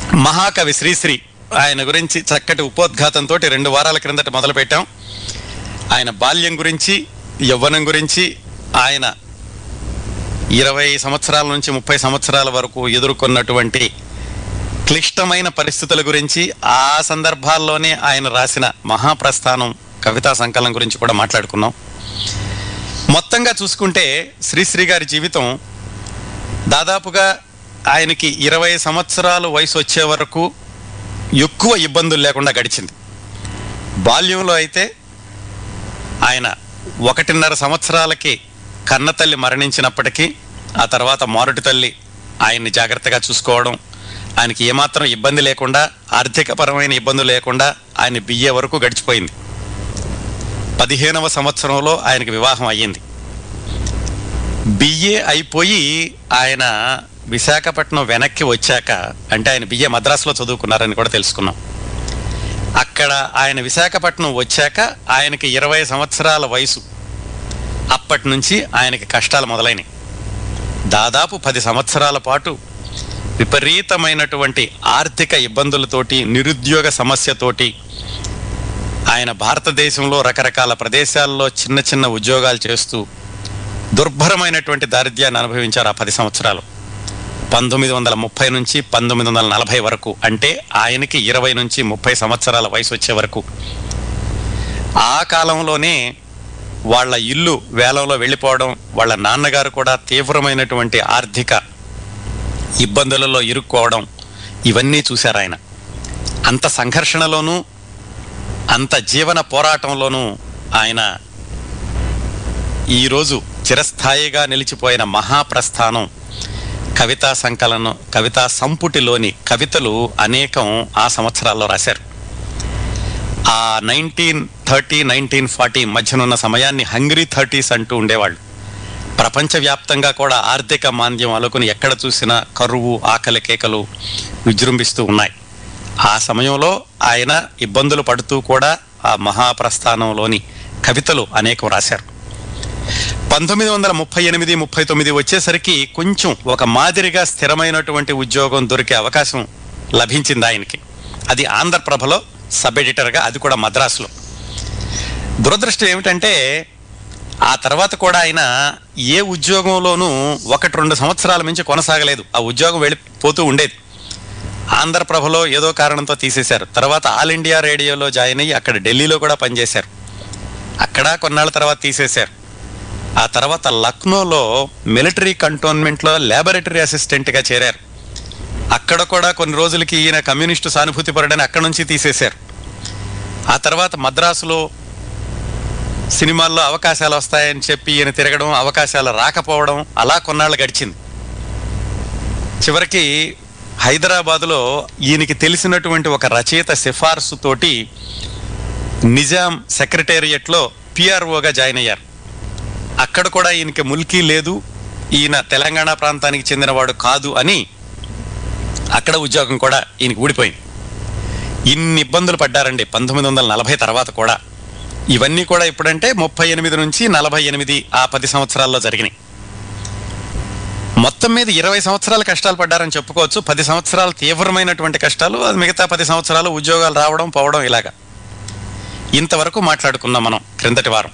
మహాకవి శ్రీశ్రీ ఆయన గురించి చక్కటి ఉపోద్ఘాతంతో రెండు వారాల క్రిందట మొదలు పెట్టాం ఆయన బాల్యం గురించి యవ్వనం గురించి ఆయన ఇరవై సంవత్సరాల నుంచి ముప్పై సంవత్సరాల వరకు ఎదుర్కొన్నటువంటి క్లిష్టమైన పరిస్థితుల గురించి ఆ సందర్భాల్లోనే ఆయన రాసిన మహాప్రస్థానం కవితా సంకలనం గురించి కూడా మాట్లాడుకున్నాం మొత్తంగా చూసుకుంటే శ్రీశ్రీ గారి జీవితం దాదాపుగా ఆయనకి ఇరవై సంవత్సరాలు వయసు వచ్చే వరకు ఎక్కువ ఇబ్బందులు లేకుండా గడిచింది బాల్యంలో అయితే ఆయన ఒకటిన్నర సంవత్సరాలకి కన్నతల్లి మరణించినప్పటికీ ఆ తర్వాత మారుటి తల్లి ఆయన్ని జాగ్రత్తగా చూసుకోవడం ఆయనకి ఏమాత్రం ఇబ్బంది లేకుండా ఆర్థికపరమైన ఇబ్బందులు లేకుండా ఆయన బియ్యే వరకు గడిచిపోయింది పదిహేనవ సంవత్సరంలో ఆయనకి వివాహం అయ్యింది బిఏ అయిపోయి ఆయన విశాఖపట్నం వెనక్కి వచ్చాక అంటే ఆయన బిఏ మద్రాసులో చదువుకున్నారని కూడా తెలుసుకున్నాం అక్కడ ఆయన విశాఖపట్నం వచ్చాక ఆయనకి ఇరవై సంవత్సరాల వయసు అప్పటి నుంచి ఆయనకి కష్టాలు మొదలైనవి దాదాపు పది సంవత్సరాల పాటు విపరీతమైనటువంటి ఆర్థిక ఇబ్బందులతోటి నిరుద్యోగ సమస్యతోటి ఆయన భారతదేశంలో రకరకాల ప్రదేశాల్లో చిన్న చిన్న ఉద్యోగాలు చేస్తూ దుర్భరమైనటువంటి దారిద్ర్యాన్ని అనుభవించారు ఆ పది సంవత్సరాలు పంతొమ్మిది వందల ముప్పై నుంచి పంతొమ్మిది వందల నలభై వరకు అంటే ఆయనకి ఇరవై నుంచి ముప్పై సంవత్సరాల వయసు వచ్చే వరకు ఆ కాలంలోనే వాళ్ళ ఇల్లు వేలంలో వెళ్ళిపోవడం వాళ్ళ నాన్నగారు కూడా తీవ్రమైనటువంటి ఆర్థిక ఇబ్బందులలో ఇరుక్కోవడం ఇవన్నీ చూశారు ఆయన అంత సంఘర్షణలోనూ అంత జీవన పోరాటంలోనూ ఆయన ఈరోజు చిరస్థాయిగా నిలిచిపోయిన మహాప్రస్థానం కవితా సంకలనం కవితా సంపుటిలోని కవితలు అనేకం ఆ సంవత్సరాల్లో రాశారు ఆ నైన్టీన్ థర్టీ నైన్టీన్ ఫార్టీ మధ్యనున్న సమయాన్ని హంగ్రీ థర్టీస్ అంటూ ఉండేవాళ్ళు ప్రపంచవ్యాప్తంగా కూడా ఆర్థిక మాంద్యం అలుకుని ఎక్కడ చూసినా కరువు ఆకలి కేకలు విజృంభిస్తూ ఉన్నాయి ఆ సమయంలో ఆయన ఇబ్బందులు పడుతూ కూడా ఆ మహాప్రస్థానంలోని కవితలు అనేకం రాశారు పంతొమ్మిది వందల ముప్పై ఎనిమిది ముప్పై తొమ్మిది వచ్చేసరికి కొంచెం ఒక మాదిరిగా స్థిరమైనటువంటి ఉద్యోగం దొరికే అవకాశం లభించింది ఆయనకి అది ఆంధ్రప్రభలో సబ్ ఎడిటర్గా అది కూడా మద్రాసులో దురదృష్టం ఏమిటంటే ఆ తర్వాత కూడా ఆయన ఏ ఉద్యోగంలోనూ ఒకటి రెండు సంవత్సరాల మించి కొనసాగలేదు ఆ ఉద్యోగం వెళ్ళిపోతూ ఉండేది ఆంధ్రప్రభలో ఏదో కారణంతో తీసేశారు తర్వాత ఆల్ ఇండియా రేడియోలో జాయిన్ అయ్యి అక్కడ ఢిల్లీలో కూడా పనిచేశారు అక్కడ కొన్నాళ్ళ తర్వాత తీసేశారు ఆ తర్వాత లక్నోలో మిలిటరీ కంటోన్మెంట్లో ల్యాబొరేటరీ అసిస్టెంట్గా చేరారు అక్కడ కూడా కొన్ని రోజులకి ఈయన కమ్యూనిస్టు సానుభూతి పరుడని అక్కడ నుంచి తీసేశారు ఆ తర్వాత మద్రాసులో సినిమాల్లో అవకాశాలు వస్తాయని చెప్పి ఈయన తిరగడం అవకాశాలు రాకపోవడం అలా కొన్నాళ్ళు గడిచింది చివరికి హైదరాబాదులో ఈయనకి తెలిసినటువంటి ఒక రచయిత సిఫార్సుతోటి నిజాం సెక్రటేరియట్లో పిఆర్ఓగా జాయిన్ అయ్యారు అక్కడ కూడా ఈయనకి ముల్కీ లేదు ఈయన తెలంగాణ ప్రాంతానికి చెందినవాడు కాదు అని అక్కడ ఉద్యోగం కూడా ఈయనకి ఊడిపోయింది ఇన్ని ఇబ్బందులు పడ్డారండి పంతొమ్మిది వందల నలభై తర్వాత కూడా ఇవన్నీ కూడా ఇప్పుడంటే ముప్పై ఎనిమిది నుంచి నలభై ఎనిమిది ఆ పది సంవత్సరాల్లో జరిగినాయి మొత్తం మీద ఇరవై సంవత్సరాలు కష్టాలు పడ్డారని చెప్పుకోవచ్చు పది సంవత్సరాలు తీవ్రమైనటువంటి కష్టాలు అది మిగతా పది సంవత్సరాలు ఉద్యోగాలు రావడం పోవడం ఇలాగా ఇంతవరకు మాట్లాడుకున్నాం మనం క్రిందటి వారం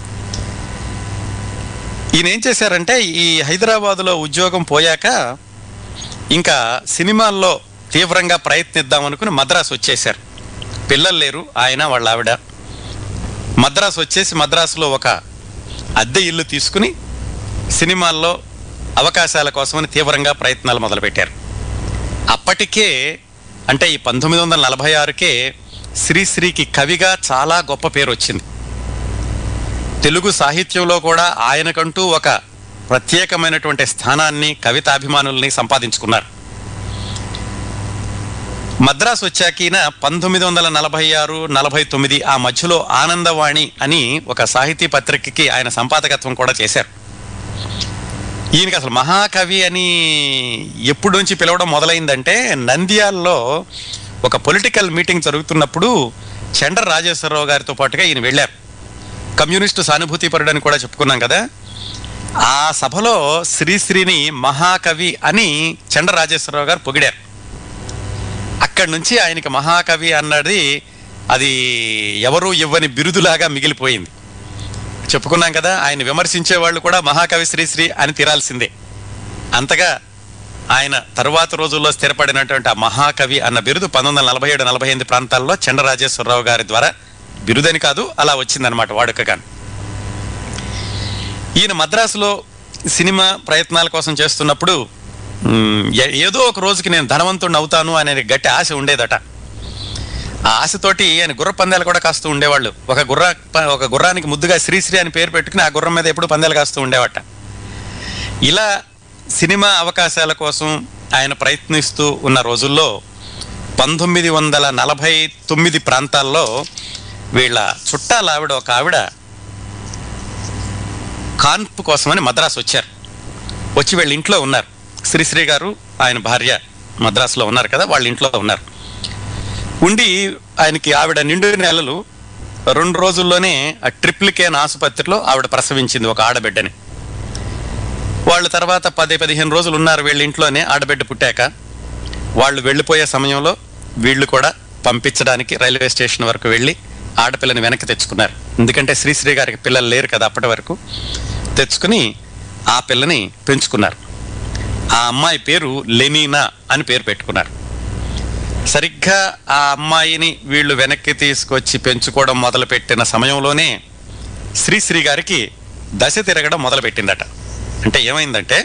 ఈయన ఏం చేశారంటే ఈ హైదరాబాదులో ఉద్యోగం పోయాక ఇంకా సినిమాల్లో తీవ్రంగా ప్రయత్నిద్దాం అనుకుని మద్రాసు వచ్చేశారు పిల్లలు లేరు ఆయన వాళ్ళ ఆవిడ మద్రాసు వచ్చేసి మద్రాసులో ఒక అద్దె ఇల్లు తీసుకుని సినిమాల్లో అవకాశాల కోసమని తీవ్రంగా ప్రయత్నాలు మొదలుపెట్టారు అప్పటికే అంటే ఈ పంతొమ్మిది వందల నలభై ఆరుకే శ్రీశ్రీకి కవిగా చాలా గొప్ప పేరు వచ్చింది తెలుగు సాహిత్యంలో కూడా ఆయనకంటూ ఒక ప్రత్యేకమైనటువంటి స్థానాన్ని కవితాభిమానుల్ని సంపాదించుకున్నారు మద్రాసు వచ్చాక ఈయన పంతొమ్మిది వందల నలభై ఆరు నలభై తొమ్మిది ఆ మధ్యలో ఆనందవాణి అని ఒక సాహితీ పత్రికకి ఆయన సంపాదకత్వం కూడా చేశారు ఈయనకి అసలు మహాకవి అని ఎప్పుడు నుంచి పిలవడం మొదలైందంటే నంద్యాలలో ఒక పొలిటికల్ మీటింగ్ జరుగుతున్నప్పుడు చండ్ర రాజేశ్వరరావు గారితో పాటుగా ఈయన వెళ్ళారు కమ్యూనిస్టు సానుభూతిపరుడు అని కూడా చెప్పుకున్నాం కదా ఆ సభలో శ్రీశ్రీని మహాకవి అని చండ్ర రాజేశ్వరరావు గారు పొగిడారు అక్కడి నుంచి ఆయనకి మహాకవి అన్నది అది ఎవరు ఇవ్వని బిరుదులాగా మిగిలిపోయింది చెప్పుకున్నాం కదా ఆయన విమర్శించే వాళ్ళు కూడా మహాకవి శ్రీశ్రీ అని తీరాల్సిందే అంతగా ఆయన తరువాత రోజుల్లో స్థిరపడినటువంటి ఆ మహాకవి అన్న బిరుదు పంతొమ్మిది వందల నలభై ఏడు నలభై ఎనిమిది ప్రాంతాల్లో చంద్రరాజేశ్వరరావు గారి ద్వారా బిరుదని కాదు అలా వచ్చిందనమాట వాడుకగా ఈయన మద్రాసులో సినిమా ప్రయత్నాల కోసం చేస్తున్నప్పుడు మ్, ఏ- ఏదో ఒక రోజుకి నేను ధనవంతుడిని అవుతాను అనే గట్టి ఆశ ఉండేదట ఆ ఆశతోటి ఆయన గుర్ర పందాలు కూడా కాస్తూ ఉండేవాళ్ళు ఒక గుర్ర ప- ఒక గుర్రానికి ముద్దుగా శ్రీశ్రీ అని పేరు పెట్టుకుని ఆ గుర్రం మీద ఎప్పుడు పందాలు కాస్తూ ఉండేవట ఇలా సినిమా అవకాశాల కోసం ఆయన ప్రయత్నిస్తూ ఉన్న రోజుల్లో పంతొమ్మిది వందల నలభై తొమ్మిది ప్రాంతాల్లో వీళ్ళ చుట్టాల ఆవిడ ఒక ఆవిడ కాన్పు కోసమని మద్రాసు వచ్చారు వచ్చి వీళ్ళ ఇంట్లో ఉన్నారు శ్రీశ్రీ గారు ఆయన భార్య మద్రాసులో ఉన్నారు కదా వాళ్ళ ఇంట్లో ఉన్నారు ఉండి ఆయనకి ఆవిడ నిండు నెలలు రెండు రోజుల్లోనే ఆ ట్రిప్లికేన్ ఆసుపత్రిలో ఆవిడ ప్రసవించింది ఒక ఆడబిడ్డని వాళ్ళు తర్వాత పది పదిహేను రోజులు ఉన్నారు వీళ్ళ ఇంట్లోనే ఆడబిడ్డ పుట్టాక వాళ్ళు వెళ్ళిపోయే సమయంలో వీళ్ళు కూడా పంపించడానికి రైల్వే స్టేషన్ వరకు వెళ్ళి ఆడపిల్లని వెనక్కి తెచ్చుకున్నారు ఎందుకంటే శ్రీశ్రీ గారికి పిల్లలు లేరు కదా అప్పటి వరకు తెచ్చుకుని ఆ పిల్లని పెంచుకున్నారు ఆ అమ్మాయి పేరు లెనీనా అని పేరు పెట్టుకున్నారు సరిగ్గా ఆ అమ్మాయిని వీళ్ళు వెనక్కి తీసుకొచ్చి పెంచుకోవడం మొదలుపెట్టిన సమయంలోనే శ్రీశ్రీ గారికి దశ తిరగడం మొదలుపెట్టిందట అంటే ఏమైందంటే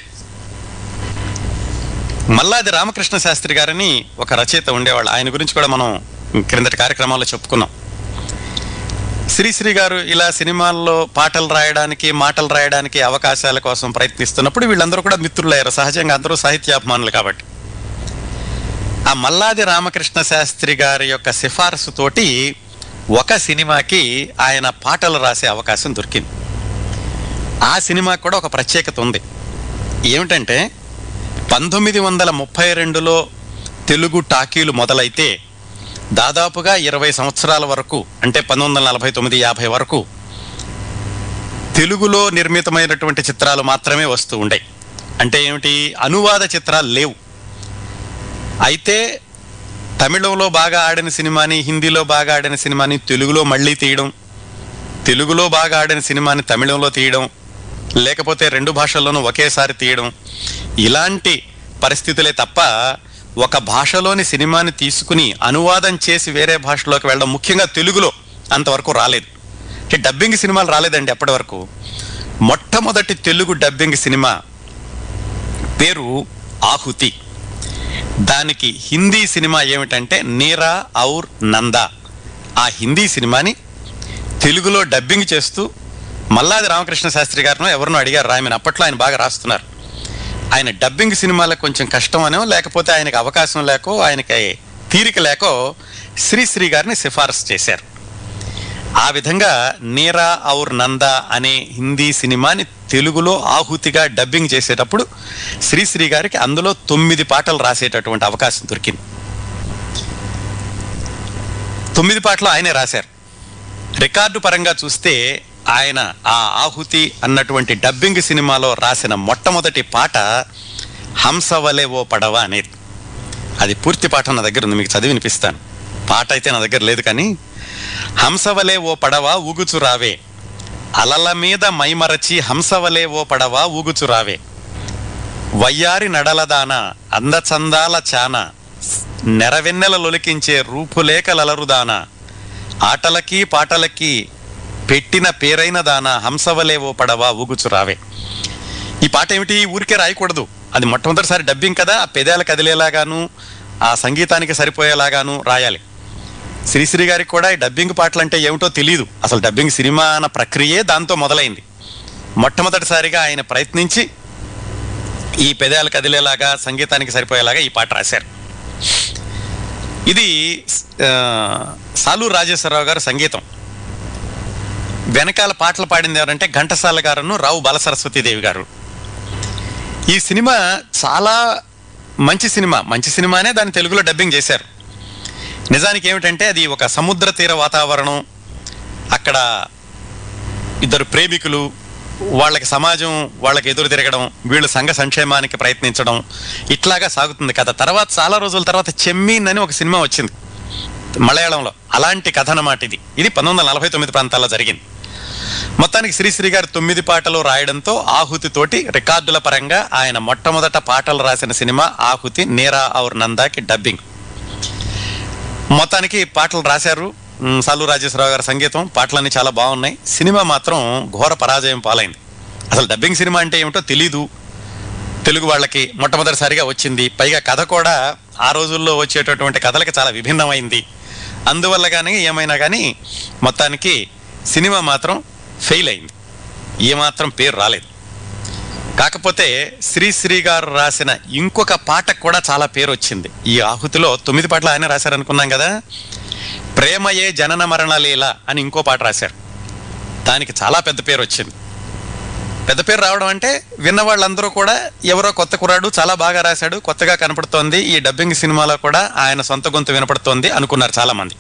మల్లాది రామకృష్ణ శాస్త్రి గారని ఒక రచయిత ఉండేవాళ్ళు ఆయన గురించి కూడా మనం క్రిందటి కార్యక్రమాల్లో చెప్పుకున్నాం శ్రీశ్రీ గారు ఇలా సినిమాల్లో పాటలు రాయడానికి మాటలు రాయడానికి అవకాశాల కోసం ప్రయత్నిస్తున్నప్పుడు వీళ్ళందరూ కూడా మిత్రులయ్యారు సహజంగా అందరూ సాహిత్యాభిమానులు కాబట్టి ఆ మల్లాది రామకృష్ణ శాస్త్రి గారి యొక్క సిఫారసుతోటి ఒక సినిమాకి ఆయన పాటలు రాసే అవకాశం దొరికింది ఆ సినిమాకి కూడా ఒక ప్రత్యేకత ఉంది ఏమిటంటే పంతొమ్మిది వందల ముప్పై రెండులో తెలుగు టాకీలు మొదలైతే దాదాపుగా ఇరవై సంవత్సరాల వరకు అంటే పంతొమ్మిది వందల నలభై తొమ్మిది యాభై వరకు తెలుగులో నిర్మితమైనటువంటి చిత్రాలు మాత్రమే వస్తూ ఉండేవి అంటే ఏమిటి అనువాద చిత్రాలు లేవు అయితే తమిళంలో బాగా ఆడిన సినిమాని హిందీలో బాగా ఆడిన సినిమాని తెలుగులో మళ్ళీ తీయడం తెలుగులో బాగా ఆడిన సినిమాని తమిళంలో తీయడం లేకపోతే రెండు భాషల్లోనూ ఒకేసారి తీయడం ఇలాంటి పరిస్థితులే తప్ప ఒక భాషలోని సినిమాని తీసుకుని అనువాదం చేసి వేరే భాషలోకి వెళ్ళడం ముఖ్యంగా తెలుగులో అంతవరకు రాలేదు అంటే డబ్బింగ్ సినిమాలు రాలేదండి అప్పటి వరకు మొట్టమొదటి తెలుగు డబ్బింగ్ సినిమా పేరు ఆహుతి దానికి హిందీ సినిమా ఏమిటంటే నీరా ఔర్ నందా ఆ హిందీ సినిమాని తెలుగులో డబ్బింగ్ చేస్తూ మల్లాది రామకృష్ణ శాస్త్రి గారినో ఎవరినో అడిగారు రాయమని అప్పట్లో ఆయన బాగా రాస్తున్నారు ఆయన డబ్బింగ్ సినిమాలకు కొంచెం కష్టం అనో లేకపోతే ఆయనకి అవకాశం లేకో ఆయనకి తీరిక లేకో శ్రీశ్రీ గారిని సిఫారసు చేశారు ఆ విధంగా నీరా ఔర్ నందా అనే హిందీ సినిమాని తెలుగులో ఆహుతిగా డబ్బింగ్ చేసేటప్పుడు శ్రీశ్రీ గారికి అందులో తొమ్మిది పాటలు రాసేటటువంటి అవకాశం దొరికింది తొమ్మిది పాటలు ఆయనే రాశారు రికార్డు పరంగా చూస్తే ఆయన ఆ ఆహుతి అన్నటువంటి డబ్బింగ్ సినిమాలో రాసిన మొట్టమొదటి పాట హంసవలే ఓ పడవ అనేది అది పూర్తి పాట నా దగ్గర ఉంది మీకు చదివి వినిపిస్తాను పాట అయితే నా దగ్గర లేదు కానీ హంసవలే ఓ పడవ ఊగుచురావే అలల మీద మైమరచి హంసవలే ఓ పడవ ఊగుచురావే వయ్యారి నడలదాన అందచందాల చాన నెరవెన్నెల లొలికించే రూపులేక లలరుదాన ఆటలకి పాటలకి పెట్టిన పేరైన దాన హంసవలే ఓ పడవ ఊగుచురావే ఈ పాట ఏమిటి ఊరికే రాయకూడదు అది మొట్టమొదటిసారి డబ్బింగ్ కదా ఆ పెదాలు కదిలేలాగాను ఆ సంగీతానికి సరిపోయేలాగాను రాయాలి శ్రీశ్రీ గారికి కూడా ఈ డబ్బింగ్ పాటలు అంటే ఏమిటో తెలియదు అసలు డబ్బింగ్ సినిమా అన్న ప్రక్రియే దాంతో మొదలైంది మొట్టమొదటిసారిగా ఆయన ప్రయత్నించి ఈ పెదాలు కదిలేలాగా సంగీతానికి సరిపోయేలాగా ఈ పాట రాశారు ఇది ఆ, సాలూరు రాజేశ్వరరావు గారు సంగీతం వెనకాల పాటలు పాడింది ఎవరంటే ఘంటసాల గారును రావు బాలసరస్వతీదేవి గారు ఈ సినిమా చాలా మంచి సినిమా మంచి సినిమానే దాన్ని తెలుగులో డబ్బింగ్ చేశారు నిజానికి ఏమిటంటే అది ఒక సముద్ర తీర వాతావరణం అక్కడ ఇద్దరు ప్రేమికులు వాళ్ళకి సమాజం వాళ్ళకి ఎదురు తిరగడం వీళ్ళు సంఘ సంక్షేమానికి ప్రయత్నించడం ఇట్లాగా సాగుతుంది కథ తర్వాత చాలా రోజుల తర్వాత చెమ్మీన్ అని ఒక సినిమా వచ్చింది మలయాళంలో అలాంటి కథ అన్నమాట ఇది ఇది పంతొమ్మిది వందల నలభై తొమ్మిది ప్రాంతాల్లో జరిగింది మొత్తానికి శ్రీశ్రీ గారు తొమ్మిది పాటలు రాయడంతో ఆహుతితోటి రికార్డుల పరంగా ఆయన మొట్టమొదట పాటలు రాసిన సినిమా ఆహుతి నేరా ఔర్ నందాకి డబ్బింగ్ మొత్తానికి పాటలు రాశారు మ్, సల్లు రాజేశ్వరరావు గారి సంగీతం పాటలన్నీ చాలా బాగున్నాయి సినిమా మాత్రం ఘోర పరాజయం పాలైంది అసలు డబ్బింగ్ సినిమా అంటే ఏమిటో తెలీదు తెలుగు వాళ్ళకి మొట్టమొదటిసారిగా వచ్చింది పైగా కథ కూడా ఆ రోజుల్లో వచ్చేటటువంటి కథలకి చాలా విభిన్నమైంది అందువల్ల కానీ ఏమైనా కానీ మొత్తానికి సినిమా మాత్రం ఫెయిల్ అయింది ఏమాత్రం పేరు రాలేదు కాకపోతే శ్రీశ్రీ గారు రాసిన ఇంకొక పాటకు కూడా చాలా పేరు వచ్చింది ఈ ఆహుతిలో తొమ్మిది పాటలు ఆయన రాశారనుకున్నాం కదా ప్రేమయే జనన మరణ లీల అని ఇంకో పాట రాశారు దానికి చాలా పెద్ద పేరు వచ్చింది పెద్ద పేరు రావడం అంటే విన్న వాళ్ళందరూ కూడా ఎవరో కొత్త కుర్రాడు చాలా బాగా రాశాడు కొత్తగా కనపడుతోంది ఈ డబ్బింగ్ సినిమాలో కూడా ఆయన సొంత గొంతు వినపడుతోంది అనుకున్నారు చాలా మంది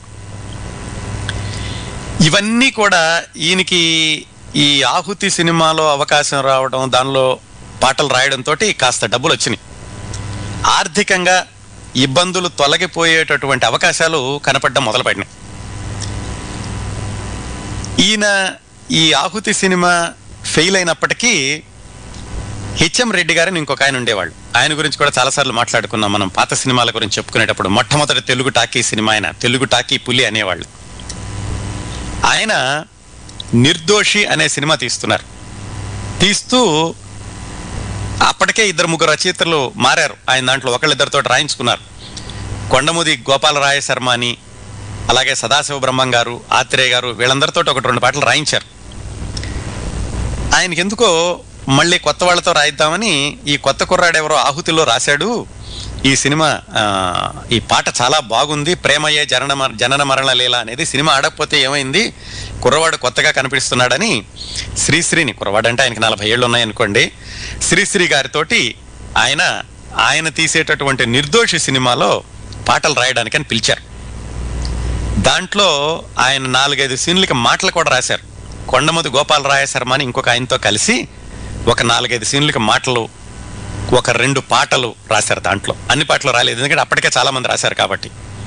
ఇవన్నీ కూడా ఈయనకి ఈ ఆహుతి సినిమాలో అవకాశం రావడం దానిలో పాటలు రాయడంతో కాస్త డబ్బులు వచ్చినాయి ఆర్థికంగా ఇబ్బందులు తొలగిపోయేటటువంటి అవకాశాలు కనపడడం మొదలుపడినాయి ఈయన ఈ ఆహుతి సినిమా ఫెయిల్ అయినప్పటికీ హెచ్ఎం రెడ్డి గారిని ఇంకొక ఆయన ఉండేవాళ్ళు ఆయన గురించి కూడా చాలాసార్లు మాట్లాడుకున్నాం మనం పాత సినిమాల గురించి చెప్పుకునేటప్పుడు మొట్టమొదటి తెలుగు టాకీ సినిమా ఆయన తెలుగు టాకీ పులి అనేవాళ్ళు ఆయన నిర్దోషి అనే సినిమా తీస్తున్నారు తీస్తూ అప్పటికే ఇద్దరు ముగ్గురు రచయితలు మారారు ఆయన దాంట్లో ఒకళ్ళిద్దరితో రాయించుకున్నారు కొండముది గోపాలరాయ శర్మ అని అలాగే సదాశివ బ్రహ్మం గారు ఆత్రేయ గారు వీళ్ళందరితో ఒకటి రెండు పాటలు రాయించారు ఆయనకి ఎందుకో మళ్ళీ కొత్త వాళ్ళతో రాయిద్దామని ఈ కొత్త కుర్రాడు ఎవరో ఆహుతిలో రాశాడు ఈ సినిమా ఆ, ఈ పాట చాలా బాగుంది ప్రేమయ్యే జనన మర- జనన మరణ లీల అనేది సినిమా ఆడకపోతే ఏమైంది కుర్రవాడు కొత్తగా కనిపిస్తున్నాడని శ్రీశ్రీని కుర్రవాడు అంటే ఆయనకి నలభై ఏళ్ళు ఉన్నాయనుకోండి శ్రీశ్రీ గారితోటి ఆయన ఆయన తీసేటటువంటి నిర్దోషి సినిమాలో పాటలు రాయడానికని పిలిచారు దాంట్లో ఆయన నాలుగైదు సీన్లకి మాటలు కూడా రాశారు కొండమది గోపాలరాయ శర్మ అని ఇంకొక ఆయనతో కలిసి ఒక నాలుగైదు సీన్లకి మాటలు ఒక రెండు పాటలు రాశారు దాంట్లో అన్ని పాటలు రాలేదు ఎందుకంటే అప్పటికే చాలా మంది రాశారు కాబట్టి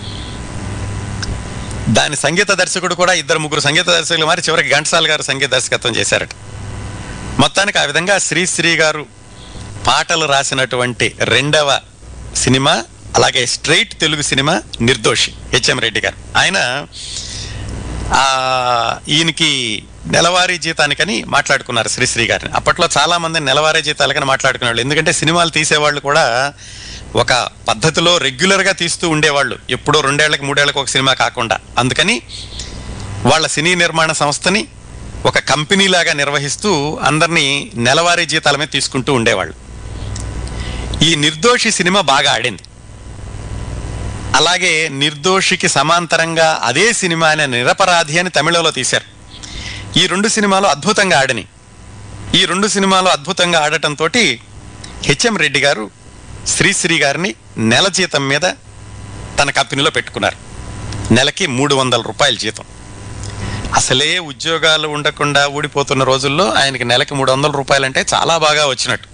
దాని సంగీత దర్శకుడు కూడా ఇద్దరు ముగ్గురు సంగీత దర్శకులు మారి చివరికి ఘంటసాల గారు సంగీత దర్శకత్వం చేశారట మొత్తానికి ఆ విధంగా శ్రీశ్రీ గారు పాటలు రాసినటువంటి రెండవ సినిమా అలాగే straight Telugu cinema Nirdoshi H M Reddy గారు ఆయన ఆ, ఈయనకి నెలవారీ జీతానికని మాట్లాడుకున్నారు శ్రీశ్రీ గారిని అప్పట్లో చాలా మంది నెలవారీ జీతాలకని మాట్లాడుకునేవాళ్ళు ఎందుకంటే సినిమాలు తీసేవాళ్ళు కూడా ఒక పద్ధతిలో రెగ్యులర్గా తీస్తూ ఉండేవాళ్ళు ఎప్పుడో రెండేళ్లకు మూడేళ్లకు ఒక సినిమా కాకుండా అందుకని వాళ్ళ సినీ నిర్మాణ సంస్థని ఒక కంపెనీ లాగా నిర్వహిస్తూ అందరినీ నెలవారీ జీతాల మీద తీసుకుంటూ ఉండేవాళ్ళు ఈ నిర్దోషి సినిమా బాగా ఆడింది అలాగే నిర్దోషికి సమాంతరంగా అదే సినిమా అనే నిరపరాధి అని తమిళంలో తీశారు ఈ రెండు సినిమాలు అద్భుతంగా ఆడని ఈ రెండు సినిమాలు అద్భుతంగా ఆడటంతో హెచ్ఎం రెడ్డి గారు శ్రీశ్రీ గారిని నెల జీతం మీద తన కంపెనీలో పెట్టుకున్నారు నెలకి మూడు వందల రూపాయల జీతం అసలే ఉద్యోగాలు ఉండకుండా ఊడిపోతున్న రోజుల్లో ఆయనకి నెలకి మూడు వందల రూపాయలు అంటే చాలా బాగా వచ్చినట్టు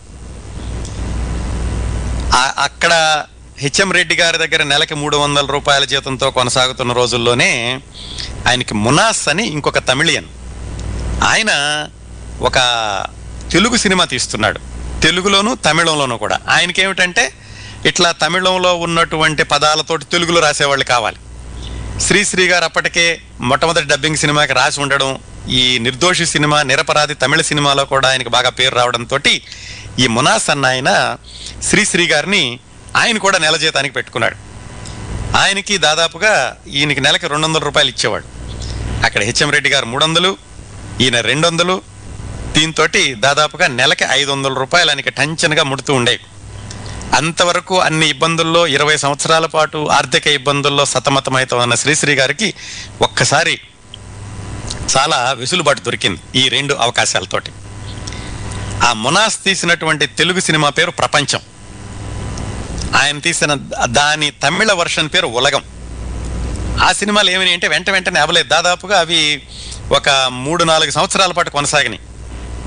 ఆ- అక్కడ హెచ్ఎం రెడ్డి గారి దగ్గర నెలకి మూడు వందల రూపాయల జీతంతో కొనసాగుతున్న రోజుల్లోనే ఆయనకి మునాస్ అని ఇంకొక తమిళియన్ ఆయన ఒక తెలుగు సినిమా తీస్తున్నాడు తెలుగులోను తమిళంలోనూ కూడా ఆయనకి ఏమిటంటే ఇట్లా తమిళంలో ఉన్నటువంటి పదాలతోటి తెలుగులో రాసేవాళ్ళు కావాలి శ్రీశ్రీ గారు అప్పటికే మొట్టమొదటి డబ్బింగ్ సినిమాకి రాసి ఉండడం ఈ నిర్దోషి సినిమా నిరపరాధి తమిళ సినిమాలో కూడా ఆయనకి బాగా పేరు రావడంతో ఈ మునాస్ అన్న ఆయన శ్రీశ్రీ గారిని ఆయన కూడా నెల జీతానికి పెట్టుకున్నాడు ఆయనకి దాదాపుగా ఈయనకి నెలకి రెండు వందల రూపాయలు ఇచ్చేవాడు అక్కడ హెచ్ఎం రెడ్డి గారు మూడు వందలు ఈయన రెండు వందలు దీంతో దాదాపుగా నెలకి ఐదు వందల రూపాయలు ఆయనకి టెన్షన్గా ముడుతూ ఉండేవి అంతవరకు అన్ని ఇబ్బందుల్లో ఇరవై సంవత్సరాల పాటు ఆర్థిక ఇబ్బందుల్లో సతమతమైతే ఉన్న శ్రీశ్రీ గారికి ఒక్కసారి చాలా వెసులుబాటు దొరికింది ఈ రెండు అవకాశాలతోటి ఆ మునాస్ తీసినటువంటి తెలుగు సినిమా పేరు ప్రపంచం ఆయన తీసిన దాని తమిళ వర్షన్ పేరు ఉలగం ఆ సినిమాలు ఏమని అంటే వెంట వెంటనే అవ్వలేదు దాదాపుగా అవి ఒక మూడు నాలుగు సంవత్సరాల పాటు కొనసాగినాయి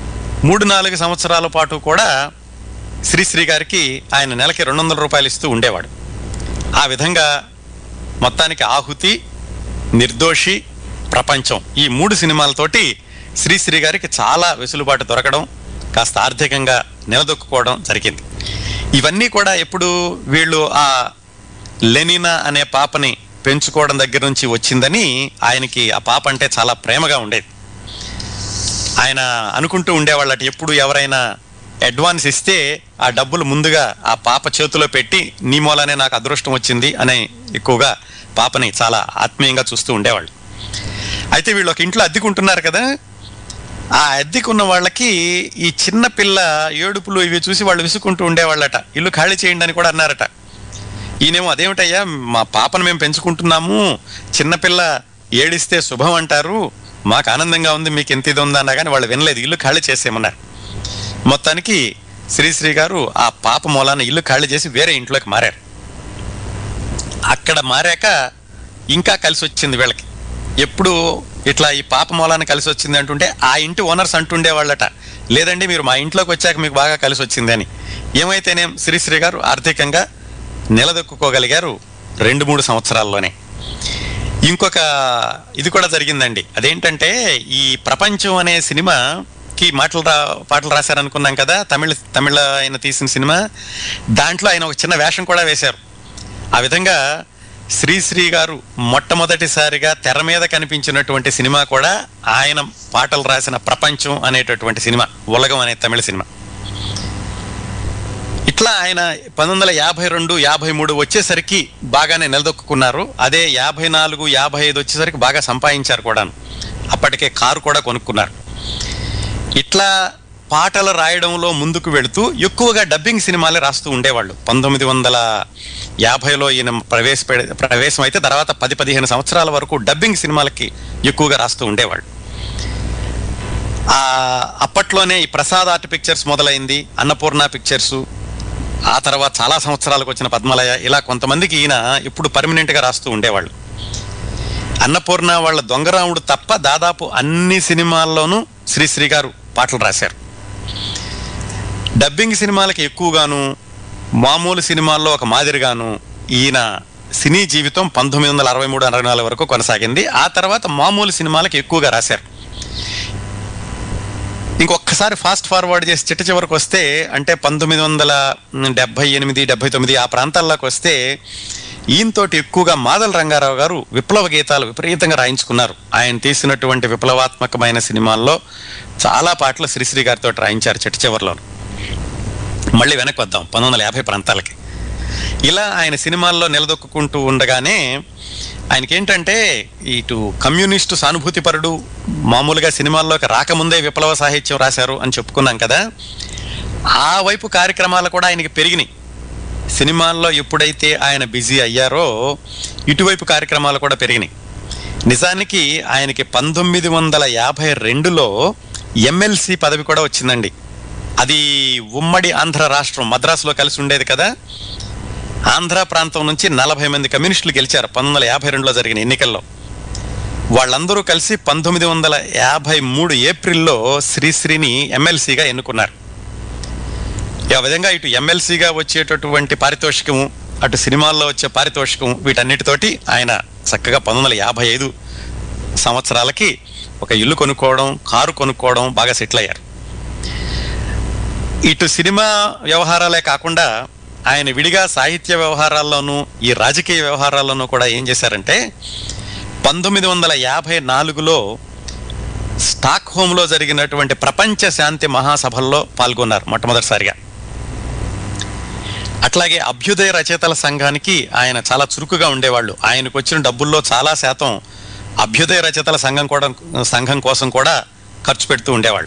మూడు నాలుగు సంవత్సరాల పాటు కూడా శ్రీశ్రీ గారికి ఆయన నెలకి రెండు వందల రూపాయలు ఇస్తూ ఉండేవాడు ఆ విధంగా మొత్తానికి ఆహుతి నిర్దోషి ప్రపంచం ఈ మూడు సినిమాలతోటి శ్రీశ్రీ గారికి చాలా వెసులుబాటు దొరకడం కాస్త ఆర్థికంగా నిలదొక్కుకోవడం జరిగింది ఇవన్నీ కూడా ఎప్పుడు వీళ్ళు ఆ లెనినా అనే పాపని పెంచుకోవడం దగ్గర నుంచి వచ్చిందని ఆయనకి ఆ పాప అంటే చాలా ప్రేమగా ఉండేది ఆయన అనుకుంటూ ఉండేవాళ్ళట ఎప్పుడు ఎవరైనా అడ్వాన్స్ ఇస్తే ఆ డబ్బులు ముందుగా ఆ పాప చేతిలో పెట్టి నీ మూలనే నాకు అదృష్టం వచ్చింది అనే ఎక్కువగా పాపని చాలా ఆత్మీయంగా చూస్తూ ఉండేవాళ్ళు అయితే వీళ్ళు ఒక ఇంట్లో అద్దెకుంటున్నారు కదా ఆ అద్దెకున్న వాళ్ళకి ఈ చిన్న పిల్ల ఏడుపులు ఇవి చూసి వాళ్ళు విసుకుంటూ ఉండేవాళ్ళట ఇల్లు ఖాళీ చేయండి అని కూడా అన్నారట ఈయనేమో అదేమిటయ్యా మా పాపను మేము పెంచుకుంటున్నాము చిన్నపిల్ల ఏడిస్తే శుభం అంటారు మాకు ఆనందంగా ఉంది మీకు ఎంత ఇది ఉందా అన్నా కానీ వాళ్ళు వినలేదు ఇల్లు ఖాళీ చేసేయమన్నారు మొత్తానికి శ్రీశ్రీ గారు ఆ పాప మూలాన ఇల్లు ఖాళీ చేసి వేరే ఇంట్లోకి మారారు అక్కడ మారాక ఇంకా కలిసి వచ్చింది వీళ్ళకి ఎప్పుడు ఇట్లా ఈ పాప మూలాన కలిసి వచ్చింది అంటుంటే ఆ ఇంటి ఓనర్స్ అంటుండే వాళ్ళట లేదండి మీరు మా ఇంట్లోకి వచ్చాక మీకు బాగా కలిసి వచ్చింది అని ఏమైతేనేం శ్రీశ్రీ గారు ఆర్థికంగా నిలదొక్కుకోగలిగారు రెండు మూడు సంవత్సరాల్లోనే ఇంకొక ఇది కూడా జరిగిందండి అదేంటంటే ఈ ప్రపంచం అనే సినిమాకి మాటలు రా పాటలు రాశారనుకున్నాం కదా తమిళ తమిళ ఆయన తీసిన సినిమా దాంట్లో ఆయన ఒక చిన్న వేషం కూడా వేశారు ఆ విధంగా శ్రీశ్రీ గారు మొట్టమొదటిసారిగా తెర మీద కనిపించినటువంటి సినిమా కూడా ఆయన పాటలు రాసిన ప్రపంచం అనేటటువంటి సినిమా ఉలగం అనే తమిళ సినిమా ఇట్లా ఆయన పంతొమ్మిది వందల యాభై రెండు యాభై మూడు వచ్చేసరికి బాగానే నిలదొక్కున్నారు అదే యాభై నాలుగు యాభై ఐదు వచ్చేసరికి బాగా సంపాదించారు కూడాను అప్పటికే కారు కూడా కొనుక్కున్నారు ఇట్లా పాటలు రాయడంలో ముందుకు వెళుతూ ఎక్కువగా డబ్బింగ్ సినిమాలే రాస్తూ ఉండేవాళ్ళు పంతొమ్మిది వందల యాభైలో ఈయన ప్రవేశపె ప్రవేశం అయితే తర్వాత పది పదిహేను సంవత్సరాల వరకు డబ్బింగ్ సినిమాలకి ఎక్కువగా రాస్తూ ఉండేవాళ్ళు ఆ అప్పట్లోనే ఈ ప్రసాద్ ఆర్ట్ పిక్చర్స్ మొదలైంది అన్నపూర్ణ పిక్చర్స్ ఆ తర్వాత చాలా సంవత్సరాలకు వచ్చిన పద్మలయ ఇలా కొంతమందికి ఈయన ఇప్పుడు పర్మనెంట్ గా రాస్తూ ఉండేవాళ్ళు అన్నపూర్ణ వాళ్ళ దొంగరాముడు తప్ప దాదాపు అన్ని సినిమాల్లోనూ శ్రీశ్రీ గారు పాటలు రాశారు డబ్బింగ్ సినిమాలకి ఎక్కువగాను మామూలు సినిమాల్లో ఒక మాదిరిగాను ఈయన సినీ జీవితం పంతొమ్మిది వందల అరవై మూడు అరవై నాలుగు వరకు కొనసాగింది ఆ తర్వాత మామూలు సినిమాలకు ఎక్కువగా రాశారు ఇంకొకసారి ఫాస్ట్ ఫార్వర్డ్ చేసి చిట్ట చివరికి వస్తే అంటే పంతొమ్మిది వందల డెబ్బై ఎనిమిది డెబ్బై తొమ్మిది ఆ ప్రాంతాల్లోకి వస్తే ఈయనతోటి ఎక్కువగా మాదల రంగారావు గారు విప్లవ గీతాలు విపరీతంగా రాయించుకున్నారు ఆయన తీసినటువంటి విప్లవాత్మకమైన సినిమాల్లో చాలా పాటలు శ్రీశ్రీ గారితో రాయించారు చిట్ట చివరిలో మళ్ళీ వెనక్కి వద్దాం పంతొమ్మిది వందల యాభై ప్రాంతాలకి ఇలా ఆయన సినిమాల్లో నిలదొక్కుంటూ ఉండగానే ఆయనకేంటంటే ఇటు కమ్యూనిస్టు సానుభూతిపరుడు మామూలుగా సినిమాల్లోకి రాకముందే విప్లవ సాహిత్యం రాశారు అని చెప్పుకున్నాం కదా ఆ వైపు కార్యక్రమాలు కూడా ఆయనకి పెరిగినాయి సినిమాల్లో ఎప్పుడైతే ఆయన బిజీ అయ్యారో ఇటువైపు కార్యక్రమాలు కూడా పెరిగినాయి నిజానికి ఆయనకి పంతొమ్మిది వందల యాభై రెండులో ఎమ్మెల్సీ పదవి కూడా వచ్చిందండి అది ఉమ్మడి ఆంధ్ర రాష్ట్రం మద్రాసులో కలిసి ఉండేది కదా ఆంధ్ర ప్రాంతం నుంచి నలభై మంది కమ్యూనిస్టులు గెలిచారు పంతొమ్మిది వందల యాభై రెండులో జరిగిన ఎన్నికల్లో వాళ్ళందరూ కలిసి పంతొమ్మిది వందల యాభై మూడు ఏప్రిల్లో శ్రీశ్రీని ఎమ్మెల్సీగా ఎన్నుకున్నారు ఆ విధంగా ఇటు ఎమ్మెల్సీగా వచ్చేటటువంటి పారితోషికము అటు సినిమాల్లో వచ్చే పారితోషికం వీటన్నిటితోటి ఆయన చక్కగా పంతొమ్మిది వందల యాభై ఐదు సంవత్సరాలకి ఒక ఇల్లు కొనుక్కోవడం కారు కొనుక్కోవడం బాగా సెటిల్ అయ్యారు ఇటు సినిమా వ్యవహారాలే కాకుండా ఆయన విడిగా సాహిత్య వ్యవహారాల్లోనూ ఈ రాజకీయ వ్యవహారాల్లోనూ కూడా ఏం చేశారంటే పంతొమ్మిది వందల యాభై నాలుగులో స్టాక్ హోమ్లో జరిగినటువంటి ప్రపంచ శాంతి మహాసభల్లో పాల్గొన్నారు మొట్టమొదటిసారిగా అట్లాగే అభ్యుదయ రచయితల సంఘానికి ఆయన చాలా చురుకుగా ఉండేవాళ్ళు ఆయనకు వచ్చిన డబ్బుల్లో చాలా శాతం అభ్యుదయ రచయితల సంఘం కూడా సంఘం కోసం కూడా ఖర్చు పెడుతూ ఉండేవాళ్ళు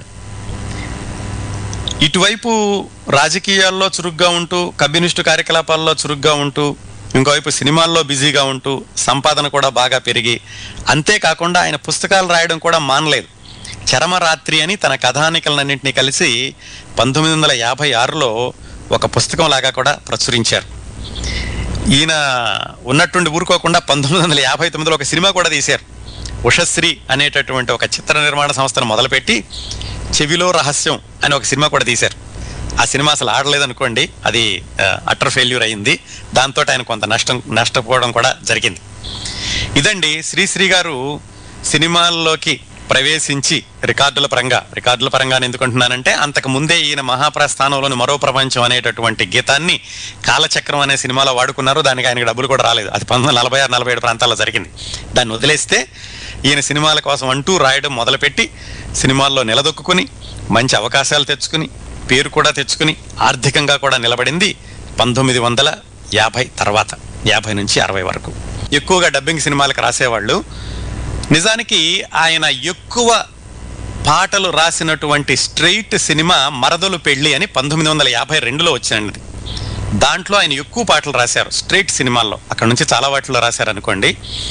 ఇటువైపు రాజకీయాల్లో చురుగ్గా ఉంటూ కమ్యూనిస్టు కార్యకలాపాల్లో చురుగ్గా ఉంటూ ఇంకోవైపు సినిమాల్లో బిజీగా ఉంటూ సంపాదన కూడా బాగా పెరిగి అంతేకాకుండా ఆయన పుస్తకాలు రాయడం కూడా మానలేదు చరమరాత్రి అని తన కథానికలన్నింటినీ కలిసి పంతొమ్మిది వందల యాభై ఆరులో ఒక పుస్తకం లాగా కూడా ప్రచురించారు ఈయన ఉన్నట్టుండి ఊరుకోకుండా పంతొమ్మిది వందల యాభై తొమ్మిదిలో ఒక సినిమా కూడా తీశారు ఉషశ్రీ అనేటటువంటి ఒక చిత్ర నిర్మాణ సంస్థను మొదలుపెట్టి చెవిలో రహస్యం అని ఒక సినిమా కూడా తీశారు ఆ సినిమా అసలు ఆడలేదనుకోండి అది అటర్ ఫెయిల్యూర్ అయింది దాంతో ఆయన కొంత నష్టం నష్టపోవడం కూడా జరిగింది ఇదండి శ్రీశ్రీ గారు సినిమాల్లోకి ప్రవేశించి రికార్డుల పరంగా రికార్డుల పరంగా ఎందుకుంటున్నానంటే అంతకు ముందే ఈయన మహాప్రస్థానంలోని మరో ప్రపంచం అనేటటువంటి గీతాన్ని కాలచక్రం అనే సినిమాలో వాడుకున్నారు దానికి ఆయనకి డబ్బులు కూడా రాలేదు అది పంతొమ్మిది వందల నలభై ఆరు నలభై ఏడు ప్రాంతాల్లో జరిగింది దాన్ని వదిలేస్తే ఈయన సినిమాల కోసం అంటూ రాయడం మొదలుపెట్టి సినిమాల్లో నిలదొక్కుని మంచి అవకాశాలు తెచ్చుకుని పేరు కూడా తెచ్చుకుని ఆర్థికంగా కూడా నిలబడింది పంతొమ్మిది వందల యాభై తర్వాత యాభై నుంచి అరవై వరకు ఎక్కువగా డబ్బింగ్ సినిమాలకు రాసేవాళ్ళు నిజానికి ఆయన ఎక్కువ పాటలు రాసినటువంటి స్ట్రెయిట్ సినిమా మరదలు పెళ్లి అని పంతొమ్మిది వందల యాభై రెండులో వచ్చినది దాంట్లో ఆయన ఎక్కువ పాటలు రాశారు స్ట్రెయిట్ సినిమాల్లో అక్కడ నుంచి చాలా వాటిలో రాశారు అనుకోండి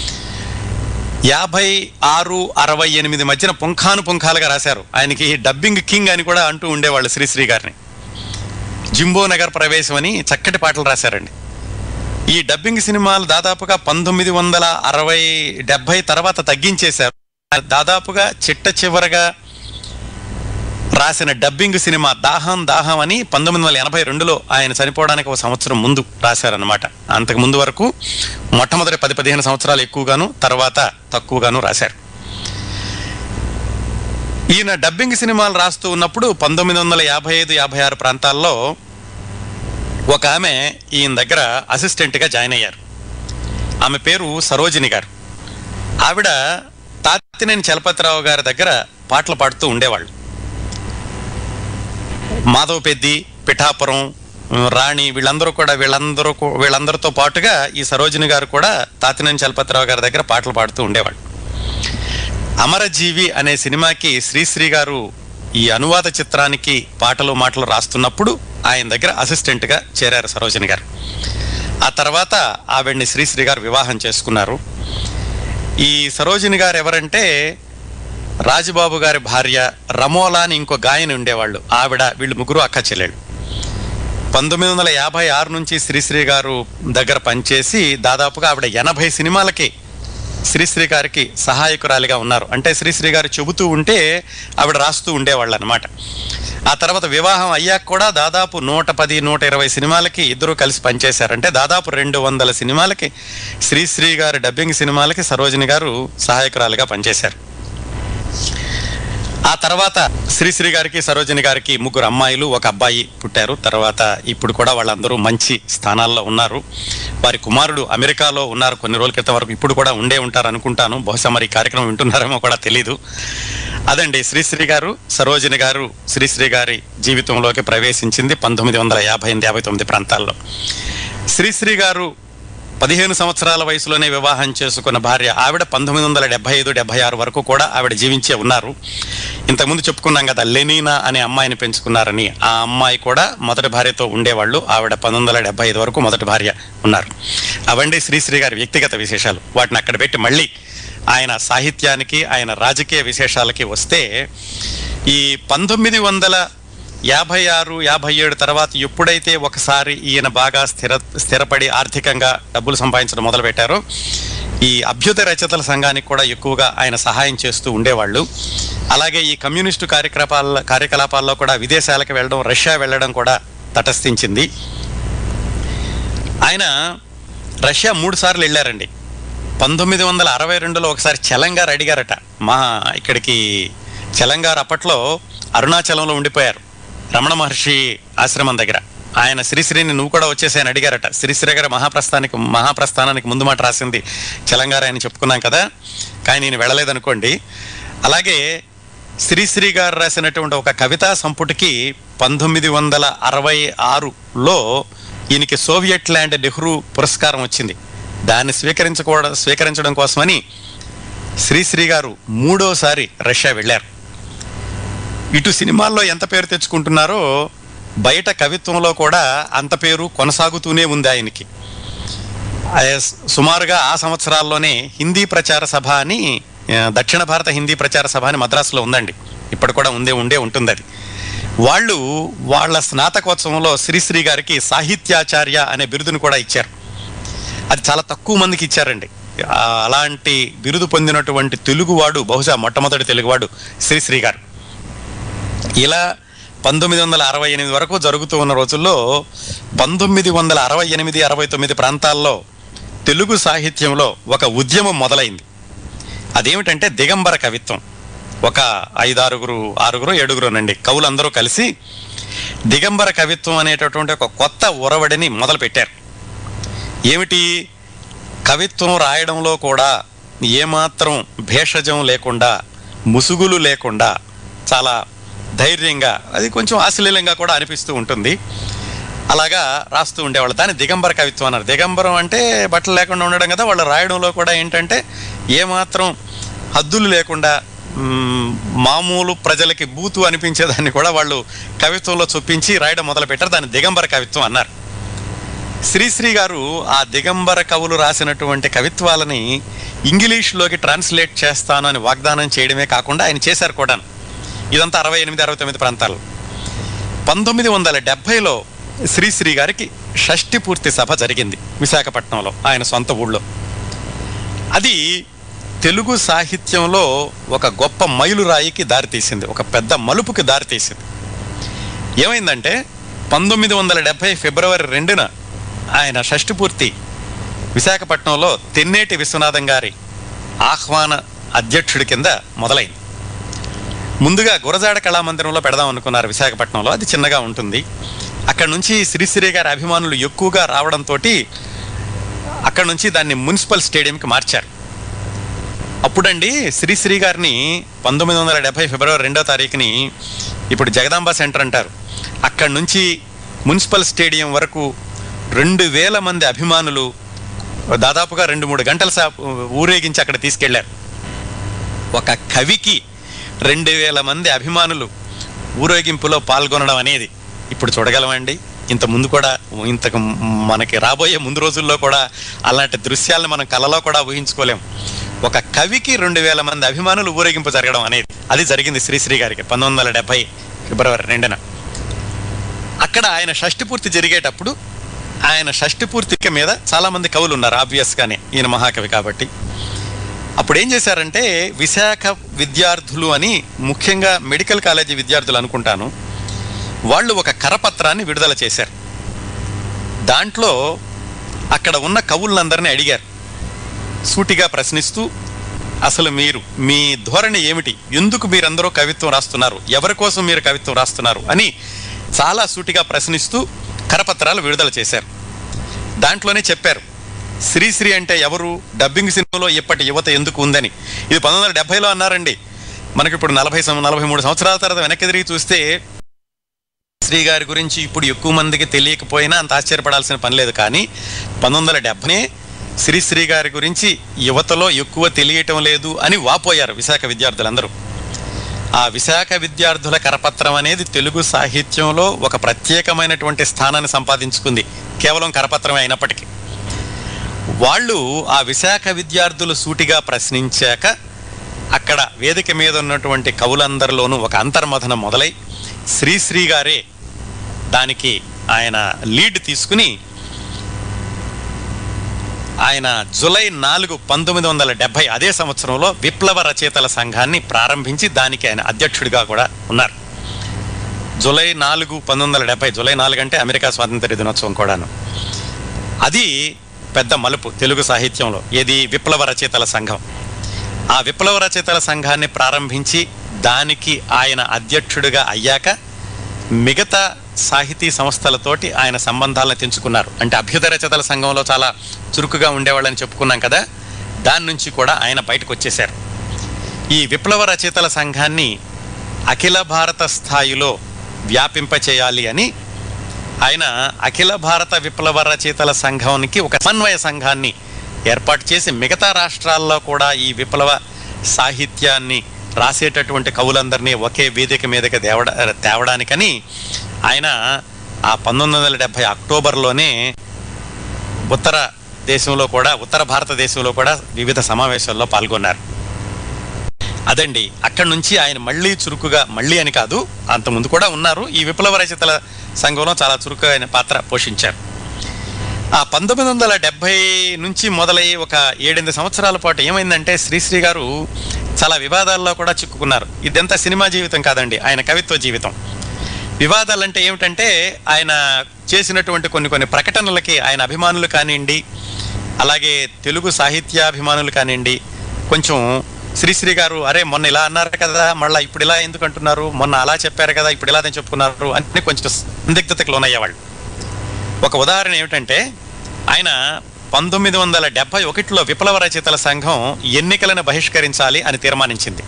యాభై ఆరు అరవై ఎనిమిది మధ్యన పుంఖాను పుంఖాలుగా రాశారు ఆయనకి డబ్బింగ్ కింగ్ అని కూడా అంటూ ఉండేవాళ్ళు శ్రీశ్రీ గారిని జింబో నగర్ ప్రవేశం అని చక్కటి పాటలు రాశారండి ఈ డబ్బింగ్ సినిమాలు దాదాపుగా పంతొమ్మిది వందల అరవై డెబ్బై తర్వాత తగ్గించేశారు దాదాపుగా చిట్ట చివరగా రాసిన డబ్బింగ్ సినిమా దాహం దాహం అని పంతొమ్మిది వందల ఎనభై రెండులో ఆయన చనిపోవడానికి ఒక సంవత్సరం ముందు రాశారనమాట అంతకు ముందు వరకు మొట్టమొదటి పది పదిహేను సంవత్సరాలు ఎక్కువగాను తర్వాత తక్కువగాను రాశారు ఈయన డబ్బింగ్ సినిమాలు రాస్తూ ఉన్నప్పుడు పంతొమ్మిది వందల యాభై ఐదు యాభై ఆరు ప్రాంతాల్లో ఒక ఆమె ఈయన దగ్గర అసిస్టెంట్గా జాయిన్ అయ్యారు ఆమె పేరు సరోజిని గారు ఆవిడ తాతినేని చలపతిరావు గారి దగ్గర పాటలు పాడుతూ ఉండేవాళ్ళు మాధవ పెద్ది పిఠాపురం రాణి వీళ్ళందరూ కూడా వీళ్ళందరూ కూ- వీళ్ళందరితో పాటుగా ఈ సరోజిని గారు కూడా తాతినేని చలపతిరావు గారి దగ్గర పాటలు పాడుతూ ఉండేవాళ్ళు అమరజీవి అనే సినిమాకి శ్రీశ్రీ గారు ఈ అనువాద చిత్రానికి పాటలు మాటలు రాస్తున్నప్పుడు ఆయన దగ్గర అసిస్టెంట్గా చేరారు సరోజిని గారు ఆ తర్వాత ఆవిడ్ని శ్రీశ్రీ గారు వివాహం చేసుకున్నారు ఈ సరోజిని గారు ఎవరంటే రాజబాబు గారి భార్య రమోలా అని ఇంకో గాయని ఉండేవాళ్ళు ఆవిడ వీళ్ళు ముగ్గురు అక్క చెల్లెళ్ళు పంతొమ్మిది వందల యాభై ఆరు నుంచి శ్రీశ్రీ గారు దగ్గర పనిచేసి దాదాపుగా ఆవిడ ఎనభై సినిమాలకి శ్రీశ్రీ గారికి సహాయకురాలిగా ఉన్నారు అంటే శ్రీశ్రీ గారు చెబుతూ ఉంటే ఆవిడ రాస్తూ ఉండేవాళ్ళు అనమాట ఆ తర్వాత వివాహం అయ్యాక కూడా దాదాపు నూట పది నూట ఇరవై సినిమాలకి ఇద్దరు కలిసి పనిచేశారు అంటే దాదాపు రెండు వందల సినిమాలకి శ్రీశ్రీ గారి డబ్బింగ్ సినిమాలకి సరోజిని గారు సహాయకురాలిగా పనిచేశారు ఆ తర్వాత శ్రీశ్రీ గారికి సరోజిని గారికి ముగ్గురు అమ్మాయిలు ఒక అబ్బాయి పుట్టారు తర్వాత ఇప్పుడు కూడా వాళ్ళందరూ మంచి స్థానాల్లో ఉన్నారు వారి కుమారుడు అమెరికాలో ఉన్నారు కొన్ని రోజుల క్రితం వరకు ఇప్పుడు కూడా ఉండే ఉంటారు అనుకుంటాను బహుశా మరి ఈ కార్యక్రమం వింటున్నారేమో కూడా తెలీదు అదండి శ్రీశ్రీ గారు సరోజిని గారు శ్రీశ్రీ గారి జీవితంలోకి ప్రవేశించింది పంతొమ్మిది వందల యాభై ఎనిమిది యాభై తొమ్మిది ప్రాంతాల్లో శ్రీశ్రీ గారు పదిహేను సంవత్సరాల వయసులోనే వివాహం చేసుకున్న భార్య ఆవిడ పంతొమ్మిది వందల డెబ్బై ఐదు డెబ్బై ఆరు వరకు కూడా ఆవిడ జీవించే ఉన్నారు ఇంతకుముందు చెప్పుకున్నాం కదా లెనీనా అనే అమ్మాయిని పెంచుకున్నారని ఆ అమ్మాయి కూడా మొదటి భార్యతో ఉండేవాళ్ళు ఆవిడ పంతొమ్మిది వందల డెబ్బై ఐదు వరకు మొదటి భార్య ఉన్నారు అవండి శ్రీశ్రీ గారి వ్యక్తిగత విశేషాలు వాటిని అక్కడ పెట్టి మళ్ళీ ఆయన సాహిత్యానికి ఆయన రాజకీయ విశేషాలకి వస్తే ఈ పంతొమ్మిది వందల యాభై ఆరు యాభై ఏడు తర్వాత ఎప్పుడైతే ఒకసారి ఈయన బాగా స్థిర స్థిరపడి ఆర్థికంగా డబ్బులు సంపాదించడం మొదలుపెట్టారో ఈ అభ్యుదయ రచయితల సంఘానికి కూడా ఎక్కువగా ఆయన సహాయం చేస్తూ ఉండేవాళ్ళు అలాగే ఈ కమ్యూనిస్టు కార్యకలాపాల కార్యకలాపాల్లో కూడా విదేశాలకు వెళ్ళడం రష్యా వెళ్ళడం కూడా తటస్థించింది ఆయన రష్యా మూడు సార్లు వెళ్ళారండి పంతొమ్మిది వందల అరవై రెండులో ఒకసారి చలంగారు అడిగారట మా ఇక్కడికి చలంగారు అప్పట్లో అరుణాచలంలో ఉండిపోయారు రమణ మహర్షి ఆశ్రమం దగ్గర ఆయన శ్రీశ్రీని నువ్వు కూడా వచ్చేసాయని అడిగారట శ్రీశ్రీ గారి మహాప్రస్థానికి మహాప్రస్థానానికి ముందు మాట రాసింది చలంగారు ఆయన చెప్పుకున్నాం కదా కానీ నేను వెళ్ళలేదనుకోండి అలాగే శ్రీశ్రీ గారు రాసినటువంటి ఒక కవితా సంపుటికి పంతొమ్మిది వందల అరవై ఆరులో ఈయనకి సోవియట్ ల్యాండ్ నెహ్రూ పురస్కారం వచ్చింది దాన్ని స్వీకరించకూడ స్వీకరించడం కోసమని శ్రీశ్రీ గారు మూడోసారి రష్యా వెళ్ళారు ఇటు సినిమాల్లో ఎంత పేరు తెచ్చుకుంటున్నారో బయట కవిత్వంలో కూడా అంత పేరు కొనసాగుతూనే ఉంది ఆయనకి ఆ సుమారుగా ఆ సంవత్సరాల్లోనే హిందీ ప్రచార సభ అని ఆ, దక్షిణ భారత హిందీ ప్రచార సభ అని మద్రాసులో ఉందండి ఇప్పుడు కూడా ఉందే ఉండే ఉంటుంది అది వాళ్ళు వాళ్ళ స్నాతకోత్సవంలో శ్రీశ్రీ గారికి సాహిత్యాచార్య అనే బిరుదును కూడా ఇచ్చారు అది చాలా తక్కువ మందికి ఇచ్చారండి ఆ, అలాంటి బిరుదు పొందినటువంటి తెలుగువాడు బహుశా మొట్టమొదటి తెలుగువాడు శ్రీశ్రీ గారు ఇలా పంతొమ్మిది వందల అరవై ఎనిమిది వరకు జరుగుతూ ఉన్న రోజుల్లో పంతొమ్మిది వందల అరవై ఎనిమిది అరవై తొమ్మిది ప్రాంతాల్లో తెలుగు సాహిత్యంలో ఒక ఉద్యమం మొదలైంది అదేమిటంటే దిగంబర కవిత్వం ఒక ఐదారుగురు ఆరుగురు ఏడుగురునండి కవులందరూ కలిసి దిగంబర కవిత్వం అనేటటువంటి ఒక కొత్త ఒరవడిని మొదలుపెట్టారు ఏమిటి కవిత్వం రాయడంలో కూడా ఏమాత్రం భేషజం లేకుండా ముసుగులు లేకుండా చాలా ధైర్యంగా అది కొంచెం ఆశ్లీలంగా కూడా అనిపిస్తూ ఉంటుంది అలాగా రాస్తూ ఉండేవాళ్ళు దాన్ని దిగంబర కవిత్వం అన్నారు దిగంబరం అంటే బట్టలు లేకుండా ఉండడం కదా వాళ్ళు రాయడంలో కూడా ఏంటంటే ఏమాత్రం హద్దులు లేకుండా మ్, మామూలు ప్రజలకి బూతు అనిపించేదాన్ని కూడా వాళ్ళు కవిత్వంలో చొప్పించి రాయడం మొదలుపెట్టారు దాన్ని దిగంబర కవిత్వం అన్నారు శ్రీశ్రీ గారు ఆ దిగంబర కవులు రాసినటువంటి కవిత్వాలని ఇంగ్లీష్లోకి ట్రాన్స్లేట్ చేస్తాను అని వాగ్దానం చేయడమే కాకుండా ఆయన చేశారు కూడా ఇదంతా అరవై ఎనిమిది అరవై తొమ్మిది ప్రాంతాలు పంతొమ్మిది వందల డెబ్భైలో శ్రీశ్రీ గారికి షష్ఠి పూర్తి సభ జరిగింది విశాఖపట్నంలో ఆయన సొంత ఊళ్ళో అది తెలుగు సాహిత్యంలో ఒక గొప్ప మైలురాయికి దారితీసింది ఒక పెద్ద మలుపుకి దారితీసింది ఏమైందంటే పంతొమ్మిది వందల డెబ్భై ఫిబ్రవరి రెండున ఆయన షష్ఠి పూర్తి విశాఖపట్నంలో తెన్నేటి విశ్వనాథం గారి ఆహ్వాన అధ్యక్షుడి కింద మొదలైంది ముందుగా గురజాడ కళామందిరంలో పెడదాం అనుకున్నారు విశాఖపట్నంలో అది చిన్నగా ఉంటుంది అక్కడ నుంచి శ్రీశ్రీ గారి అభిమానులు ఎక్కువగా రావడంతో అక్కడ నుంచి దాన్ని మున్సిపల్ స్టేడియంకి మార్చారు అప్పుడండి శ్రీశ్రీ గారిని పంతొమ్మిది వందల డెబ్బై ఫిబ్రవరి రెండో తారీఖుని ఇప్పుడు జగదాంబ సెంటర్ అంటారు అక్కడ నుంచి మున్సిపల్ స్టేడియం వరకు రెండు వేల మంది అభిమానులు దాదాపుగా రెండు మూడు గంటల సేపు ఊరేగించి అక్కడ తీసుకెళ్లారు ఒక కవికి రెండు వేల మంది అభిమానులు ఊరేగింపులో పాల్గొనడం అనేది ఇప్పుడు చూడగలమండి ఇంత ముందు కూడా ఇంతకు మనకి రాబోయే ముందు రోజుల్లో కూడా అలాంటి దృశ్యాలను మనం కలలో కూడా ఊహించుకోలేం ఒక కవికి రెండు వేల మంది అభిమానులు ఊరేగింపు జరగడం అనేది అది జరిగింది శ్రీశ్రీ గారికి పంతొమ్మిది వందల డెబ్బై ఫిబ్రవరి రెండున అక్కడ ఆయన షష్టి పూర్తి జరిగేటప్పుడు ఆయన షష్టి పూర్తి మీద చాలా మంది కవులు ఉన్నారు ఆబ్వియస్ గానే ఈయన మహాకవి కాబట్టి అప్పుడు ఏం చేశారంటే విశాఖ విద్యార్థులు అని ముఖ్యంగా మెడికల్ కాలేజీ విద్యార్థులు అనుకుంటాను వాళ్ళు ఒక కరపత్రాన్ని విడుదల చేశారు దాంట్లో అక్కడ ఉన్న కవులందరినీ అడిగారు సూటిగా ప్రశ్నిస్తూ అసలు మీరు మీ ధోరణి ఏమిటి ఎందుకు మీరందరూ కవిత్వం రాస్తున్నారు ఎవరి కోసం మీరు కవిత్వం రాస్తున్నారు అని చాలా సూటిగా ప్రశ్నిస్తూ కరపత్రాలు విడుదల చేశారు దాంట్లోనే చెప్పారు శ్రీశ్రీ అంటే ఎవరు డబ్బింగ్ సినిమాలో ఇప్పటి యువత ఎందుకు ఉందని ఇది పంతొమ్మిది వందల డెబ్బైలో అన్నారండి మనకి ఇప్పుడు నలభై సం- నలభై మూడు సంవత్సరాల తర్వాత వెనక్కి తిరిగి చూస్తే శ్రీ గారి గురించి ఇప్పుడు ఎక్కువ మందికి తెలియకపోయినా అంత ఆశ్చర్యపడాల్సిన పని లేదు కానీ పంతొమ్మిది వందల డెబ్బై శ్రీశ్రీ గారి గురించి యువతలో ఎక్కువ తెలియటం లేదు అని వాపోయారు విశాఖ విద్యార్థులందరూ ఆ విశాఖ విద్యార్థుల కరపత్రం అనేది తెలుగు సాహిత్యంలో ఒక ప్రత్యేకమైనటువంటి స్థానాన్ని సంపాదించుకుంది కేవలం కరపత్రమే అయినప్పటికీ వాళ్ళు ఆ విశాఖ విద్యార్థులు సూటిగా ప్రశ్నించాక అక్కడ వేదిక మీద ఉన్నటువంటి కవులందరిలోనూ ఒక అంతర్మథనం మొదలై శ్రీశ్రీ గారే దానికి ఆయన లీడ్ తీసుకుని ఆయన జులై నాలుగు పంతొమ్మిది వందల డెబ్బై అదే సంవత్సరంలో విప్లవ రచయితల సంఘాన్ని ప్రారంభించి దానికి ఆయన అధ్యక్షుడిగా కూడా ఉన్నారు జులై నాలుగు పంతొమ్మిది వందల డెబ్బై జులై నాలుగు అంటే అమెరికా స్వాతంత్ర దినోత్సవం కూడాను అది పెద్ద మలుపు తెలుగు సాహిత్యంలో ఏది విప్లవ రచయితల సంఘం ఆ విప్లవ రచయితల సంఘాన్ని ప్రారంభించి దానికి ఆయన అధ్యక్షుడిగా అయ్యాక మిగతా సాహితీ సంస్థలతోటి ఆయన సంబంధాలను తెంచుకున్నారు అంటే అభ్యుదయ రచయితల సంఘంలో చాలా చురుకుగా ఉండేవాళ్ళని చెప్పుకున్నాం కదా దాని నుంచి కూడా ఆయన బయటకు వచ్చేశారు ఈ విప్లవ రచయితల సంఘాన్ని అఖిల భారత స్థాయిలో వ్యాపింపచేయాలి అని ఆయన అఖిల భారత విప్లవ రచయితల సంఘానికి ఒక సమన్వయ సంఘాన్ని ఏర్పాటు చేసి మిగతా రాష్ట్రాల్లో కూడా ఈ విప్లవ సాహిత్యాన్ని రాసేటటువంటి కవులందరినీ ఒకే వేదిక మీదకి తేవడ తేవడానికని ఆయన ఆ పంతొమ్మిది వందల డెబ్భై అక్టోబర్లోనే ఉత్తర దేశంలో కూడా ఉత్తర భారతదేశంలో కూడా వివిధ సమావేశాల్లో పాల్గొన్నారు అదండి అక్కడి నుంచి ఆయన మళ్ళీ చురుకుగా మళ్ళీ అని కాదు అంతకుముందు కూడా ఉన్నారు ఈ విప్లవ రచయితల సంఘంలో చాలా చురుకైన పాత్ర పోషించారు ఆ పంతొమ్మిది వందల డెబ్బై నుంచి మొదలై ఒక ఏడెనిమిది సంవత్సరాల పాటు ఏమైందంటే శ్రీశ్రీ గారు చాలా వివాదాల్లో కూడా చిక్కుకున్నారు ఇదంతా సినిమా జీవితం కాదండి ఆయన కవిత్వ జీవితం వివాదాలంటే ఏమిటంటే ఆయన చేసినటువంటి కొన్ని కొన్ని ప్రకటనలకి ఆయన అభిమానులు కానివ్వండి అలాగే తెలుగు సాహిత్యాభిమానులు కానివ్వండి కొంచెం శ్రీశ్రీ గారు అరే మొన్న ఇలా అన్నారు కదా మళ్ళీ ఇప్పుడు ఇలా ఎందుకు అంటున్నారు మొన్న అలా చెప్పారు కదా ఇప్పుడు ఇలా అని చెప్పుకున్నారు అని కొంచెం సందిగ్ధతకు లోనయ్యేవాళ్ళు ఒక ఉదాహరణ ఏమిటంటే ఆయన పంతొమ్మిది వందల డెబ్బై ఒకటిలో విప్లవ రచయితల సంఘం ఎన్నికలను బహిష్కరించాలి అని తీర్మానించింది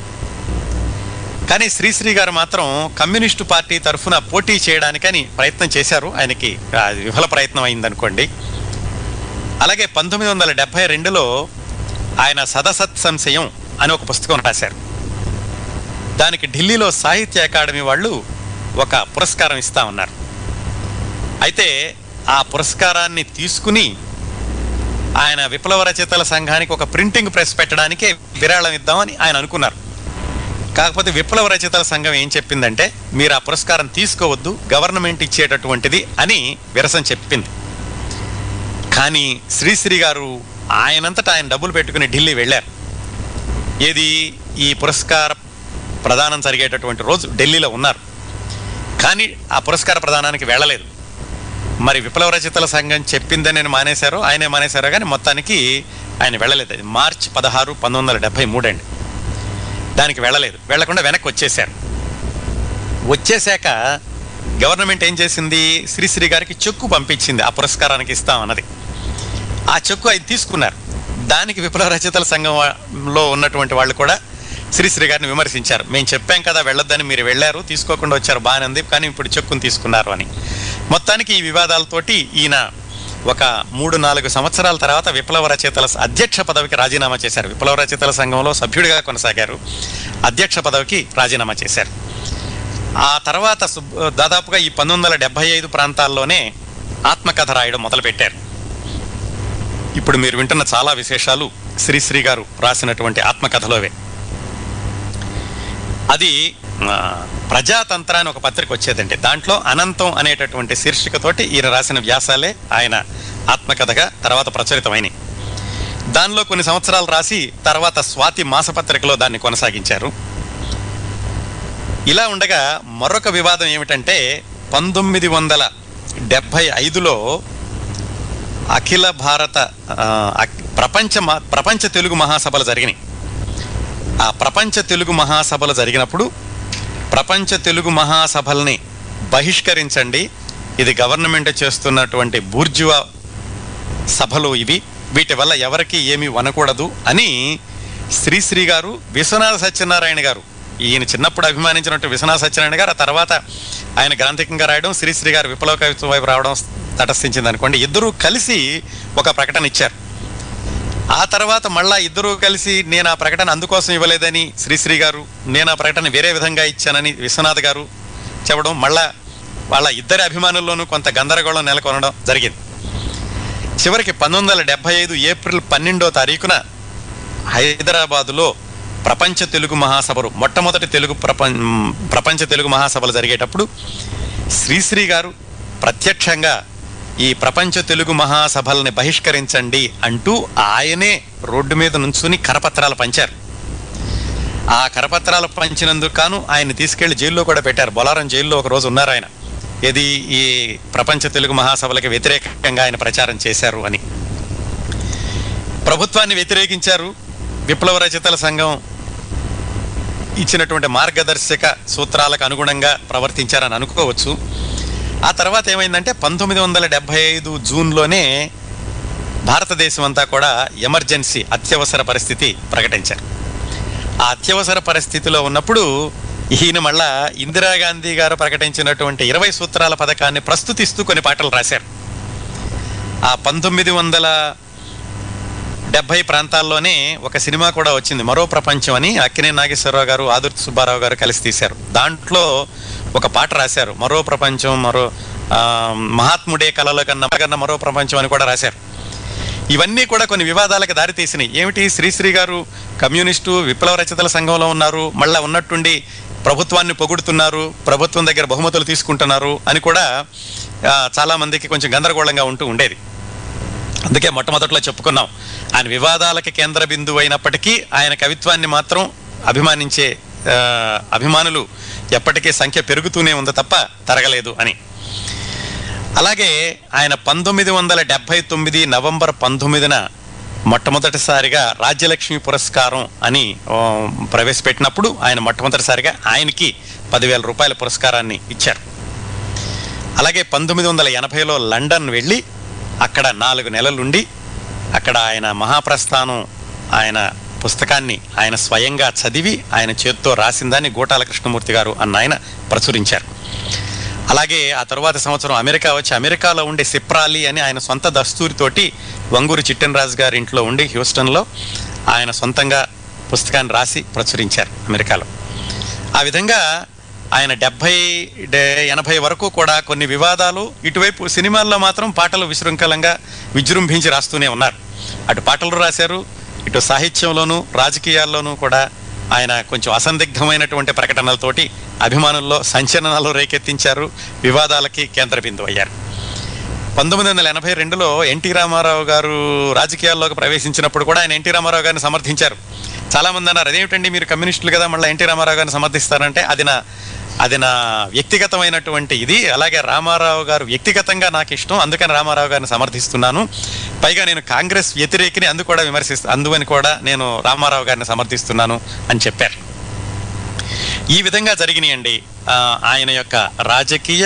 కానీ శ్రీశ్రీ గారు మాత్రం కమ్యూనిస్టు పార్టీ తరఫున పోటీ చేయడానికని ప్రయత్నం చేశారు ఆయనకి ఆ, విఫల ప్రయత్నం అయిందనుకోండి అలాగే పంతొమ్మిది వందల డెబ్బై రెండులో ఆయన సదసత్ సంశయం అని ఒక పుస్తకం రాశారు దానికి ఢిల్లీలో సాహిత్య అకాడమీ వాళ్ళు ఒక పురస్కారం ఇస్తా ఉన్నారు అయితే ఆ పురస్కారాన్ని తీసుకుని ఆయన విప్లవ రచయితల సంఘానికి ఒక ప్రింటింగ్ ప్రెస్ పెట్టడానికే విరాళం ఇద్దామని ఆయన అనుకున్నారు కాకపోతే విప్లవ రచయితల సంఘం ఏం చెప్పిందంటే మీరు ఆ పురస్కారం తీసుకోవద్దు గవర్నమెంట్ ఇచ్చేటటువంటిది అని విరసం చెప్పింది కానీ శ్రీశ్రీ గారు ఆయనంతటా ఆయన డబ్బులు పెట్టుకుని ఢిల్లీ వెళ్ళారు ఏది ఈ పురస్కార ప్రదానం జరిగేటటువంటి రోజు ఢిల్లీలో ఉన్నారు కానీ ఆ పురస్కార ప్రదానానికి వెళ్ళలేదు మరి విప్లవ రచయితల సంఘం చెప్పిందని నేను మానేశారో ఆయనే మానేశారో కానీ మొత్తానికి ఆయన వెళ్ళలేదు అది మార్చి పదహారు పంతొమ్మిది వందల డెబ్బై మూడు అండి దానికి వెళ్ళలేదు వెళ్లకుండా వెనక్కి వచ్చేశారు వచ్చేశాక గవర్నమెంట్ ఏం చేసింది శ్రీశ్రీ గారికి చెక్కు పంపించింది ఆ పురస్కారానికి ఇస్తామన్నది ఆ చెక్కు ఆయన తీసుకున్నారు దానికి విప్లవ రచయితల సంఘంలో ఉన్నటువంటి వాళ్ళు కూడా శ్రీశ్రీ గారిని విమర్శించారు మేము చెప్పాం కదా వెళ్ళొద్దని మీరు వెళ్ళారు తీసుకోకుండా వచ్చారు బాగానే ఉంది కానీ ఇప్పుడు చెక్కుని తీసుకున్నారు అని మొత్తానికి ఈ వివాదాలతోటి ఈయన ఒక మూడు నాలుగు సంవత్సరాల తర్వాత విప్లవ రచయితల అధ్యక్ష పదవికి రాజీనామా చేశారు విప్లవ రచయితల సంఘంలో సభ్యుడిగా కొనసాగారు అధ్యక్ష పదవికి రాజీనామా చేశారు ఆ తర్వాత సుబ్- దాదాపుగా ఈ పంతొమ్మిది వందల డెబ్బై ఐదు ప్రాంతాల్లోనే ఆత్మకథ రాయడం మొదలుపెట్టారు ఇప్పుడు మీరు వింటున్న చాలా విశేషాలు శ్రీశ్రీ గారు రాసినటువంటి ఆత్మకథలోవే అది ఆ, ప్రజాతంత్ర అని ఒక పత్రిక వచ్చేదండి దాంట్లో అనంతం అనేటటువంటి శీర్షికతోటి ఈయన రాసిన వ్యాసాలే ఆయన ఆత్మకథగా తర్వాత ప్రచురితమైనవి దానిలో కొన్ని సంవత్సరాలు రాసి తర్వాత స్వాతి మాసపత్రికలో దాన్ని కొనసాగించారు ఇలా ఉండగా మరొక వివాదం ఏమిటంటే పంతొమ్మిది వందల డెబ్భై ఐదులో అఖిల భారత ఆ, అఖ్- ప్రపంచ మా- ప్రపంచ తెలుగు మహాసభలు జరిగినాయి ఆ ప్రపంచ తెలుగు మహాసభలు జరిగినప్పుడు ప్రపంచ తెలుగు మహాసభల్ని బహిష్కరించండి ఇది గవర్నమెంట్ చేస్తున్నటువంటి బూర్జువా సభలు ఇవి వీటి వల్ల ఎవరికి ఏమీ వనకూడదు అని శ్రీశ్రీ గారు విశ్వనాథ సత్యనారాయణ గారు ఈయన చిన్నప్పుడు అభిమానించినట్టు విశ్వనాథ సత్యనారాయణ గారు ఆ తర్వాత ఆయన గ్రాంథికంగా రాయడం శ్రీశ్రీ గారు విప్లవ కవిత్వం వైపు రావడం తటస్థించింది అనుకోండి ఇద్దరూ కలిసి ఒక ప్రకటన ఇచ్చారు ఆ తర్వాత మళ్ళా ఇద్దరూ కలిసి నేను ఆ ప్రకటన అందుకోసం ఇవ్వలేదని శ్రీశ్రీ గారు నేను ఆ ప్రకటన వేరే విధంగా ఇచ్చానని విశ్వనాథ్ గారు చెప్పడం మళ్ళా వాళ్ళ ఇద్దరి అభిమానుల్లోనూ కొంత గందరగోళం నెలకొనడం జరిగింది చివరికి పంతొమ్మిది వందల డెబ్బై ఐదు ఏప్రిల్ పన్నెండో తారీఖున హైదరాబాదులో ప్రపంచ తెలుగు మహాసభలు మొట్టమొదటి తెలుగు ప్రపంచ ప్రపంచ తెలుగు మహాసభలు జరిగేటప్పుడు శ్రీశ్రీ గారు ప్రత్యక్షంగా ఈ ప్రపంచ తెలుగు మహాసభల్ని బహిష్కరించండి అంటూ ఆయనే రోడ్డు మీద నుంచుని కరపత్రాలు పంచారు ఆ కరపత్రాలు పంచినందుకు కాను ఆయన తీసుకెళ్లి జైల్లో కూడా పెట్టారు బొలారం జైల్లో ఒక రోజు ఉన్నారు ఆయన ఇది ఈ ప్రపంచ తెలుగు మహాసభలకు వ్యతిరేకంగా ఆయన ప్రచారం చేశారు అని ప్రభుత్వాన్ని వ్యతిరేకించారు విప్లవ రచయితల సంఘం ఇచ్చినటువంటి మార్గదర్శక సూత్రాలకు అనుగుణంగా ప్రవర్తించారని అనుకోవచ్చు ఆ తర్వాత ఏమైందంటే పంతొమ్మిది వందల డెబ్బై ఐదు జూన్లోనే భారతదేశం అంతా కూడా ఎమర్జెన్సీ అత్యవసర పరిస్థితి ప్రకటించారు ఆ అత్యవసర పరిస్థితిలో ఉన్నప్పుడు ఈయన మళ్ళా ఇందిరాగాంధీ గారు ప్రకటించినటువంటి ఇరవై సూత్రాల పథకాన్ని ప్రస్తుతిస్తూ కొన్ని పాటలు రాశారు ఆ పంతొమ్మిది వందల డెబ్బై ప్రాంతాల్లోనే ఒక సినిమా కూడా వచ్చింది మరో ప్రపంచం అని అక్కినే నాగేశ్వరరావు గారు ఆదుర్తి సుబ్బారావు గారు కలిసి తీశారు దాంట్లో ఒక పాట రాశారు మరో ప్రపంచం మరో ఆ, మహాత్ముడే కళల కన్నా కన్నా మరో ప్రపంచం అని కూడా రాశారు ఇవన్నీ కూడా కొన్ని వివాదాలకు దారితీసినాయి ఏమిటి శ్రీశ్రీ గారు కమ్యూనిస్టు విప్లవ రచయితల సంఘంలో ఉన్నారు మళ్ళా ఉన్నట్టుండి ప్రభుత్వాన్ని పొగుడుతున్నారు ప్రభుత్వం దగ్గర బహుమతులు తీసుకుంటున్నారు అని కూడా ఆ, చాలా మందికి కొంచెం గందరగోళంగా ఉంటూ ఉండేది అందుకే మొట్టమొదట్లో చెప్పుకున్నాం ఆయన వివాదాలకి కేంద్ర బిందువు అయినప్పటికీ ఆయన కవిత్వాన్ని మాత్రం అభిమానించే ఆ, అభిమానులు ఎప్పటికీ సంఖ్య పెరుగుతూనే ఉంది తప్ప తరగలేదు అని అలాగే ఆయన పంతొమ్మిది వందల డెబ్బై తొమ్మిది నవంబర్ పంతొమ్మిదిన మొట్టమొదటిసారిగా రాజ్యలక్ష్మి పురస్కారం అని ఆ, ప్రవేశపెట్టినప్పుడు ఆయన మొట్టమొదటిసారిగా ఆయనకి పదివేల రూపాయల పురస్కారాన్ని ఇచ్చారు అలాగే పంతొమ్మిది వందల ఎనభైలో లండన్ వెళ్ళి అక్కడ నాలుగు నెలలుండి అక్కడ ఆయన మహాప్రస్థానం ఆయన పుస్తకాన్ని ఆయన స్వయంగా చదివి ఆయన చేత్తో రాసిందాన్ని గోటాల కృష్ణమూర్తి గారు అన్న ఆయన ప్రచురించారు అలాగే ఆ తరువాత సంవత్సరం అమెరికా వచ్చి అమెరికాలో ఉండే సిప్రాలి అని ఆయన సొంత దస్తూరితోటి వంగూరి చిట్టెన్రాజు గారి ఇంట్లో ఉండి హ్యూస్టన్లో ఆయన సొంతంగా పుస్తకాన్ని రాసి ప్రచురించారు అమెరికాలో ఆ విధంగా ఆయన డెబ్భై డే- ఎనభై వరకు కూడా కొన్ని వివాదాలు ఇటువైపు సినిమాల్లో మాత్రం పాటలు విశృంఖలంగా విజృంభించి రాస్తూనే ఉన్నారు అటు పాటలు రాశారు ఇటు సాహిత్యంలోనూ రాజకీయాల్లోనూ కూడా ఆయన కొంచెం అసందిగ్ధమైనటువంటి ప్రకటనలతోటి అభిమానుల్లో సంచలనాలు రేకెత్తించారు వివాదాలకి కేంద్ర బిందువు అయ్యారు పంతొమ్మిది వందల ఎనభై రెండులో ఎన్టీ రామారావు గారు రాజకీయాల్లోకి ప్రవేశించినప్పుడు కూడా ఆయన ఎన్టీ రామారావు గారిని సమర్థించారు చాలా మంది అన్నారు అదేమిటండి మీరు కమ్యూనిస్టులు కదా మళ్ళీ ఎన్టీ రామారావు గారిని సమర్థిస్తారంటే అది నా అది నా వ్యక్తిగతమైనటువంటి ఇది అలాగే రామారావు గారు వ్యక్తిగతంగా నాకు ఇష్టం అందుకని రామారావు గారిని సమర్థిస్తున్నాను పైగా నేను కాంగ్రెస్ వ్యతిరేకిని అందు కూడా విమర్శిస్తా అందువని కూడా నేను రామారావు గారిని సమర్థిస్తున్నాను అని చెప్పారు ఈ విధంగా జరిగినాయండి ఆ, ఆయన యొక్క రాజకీయ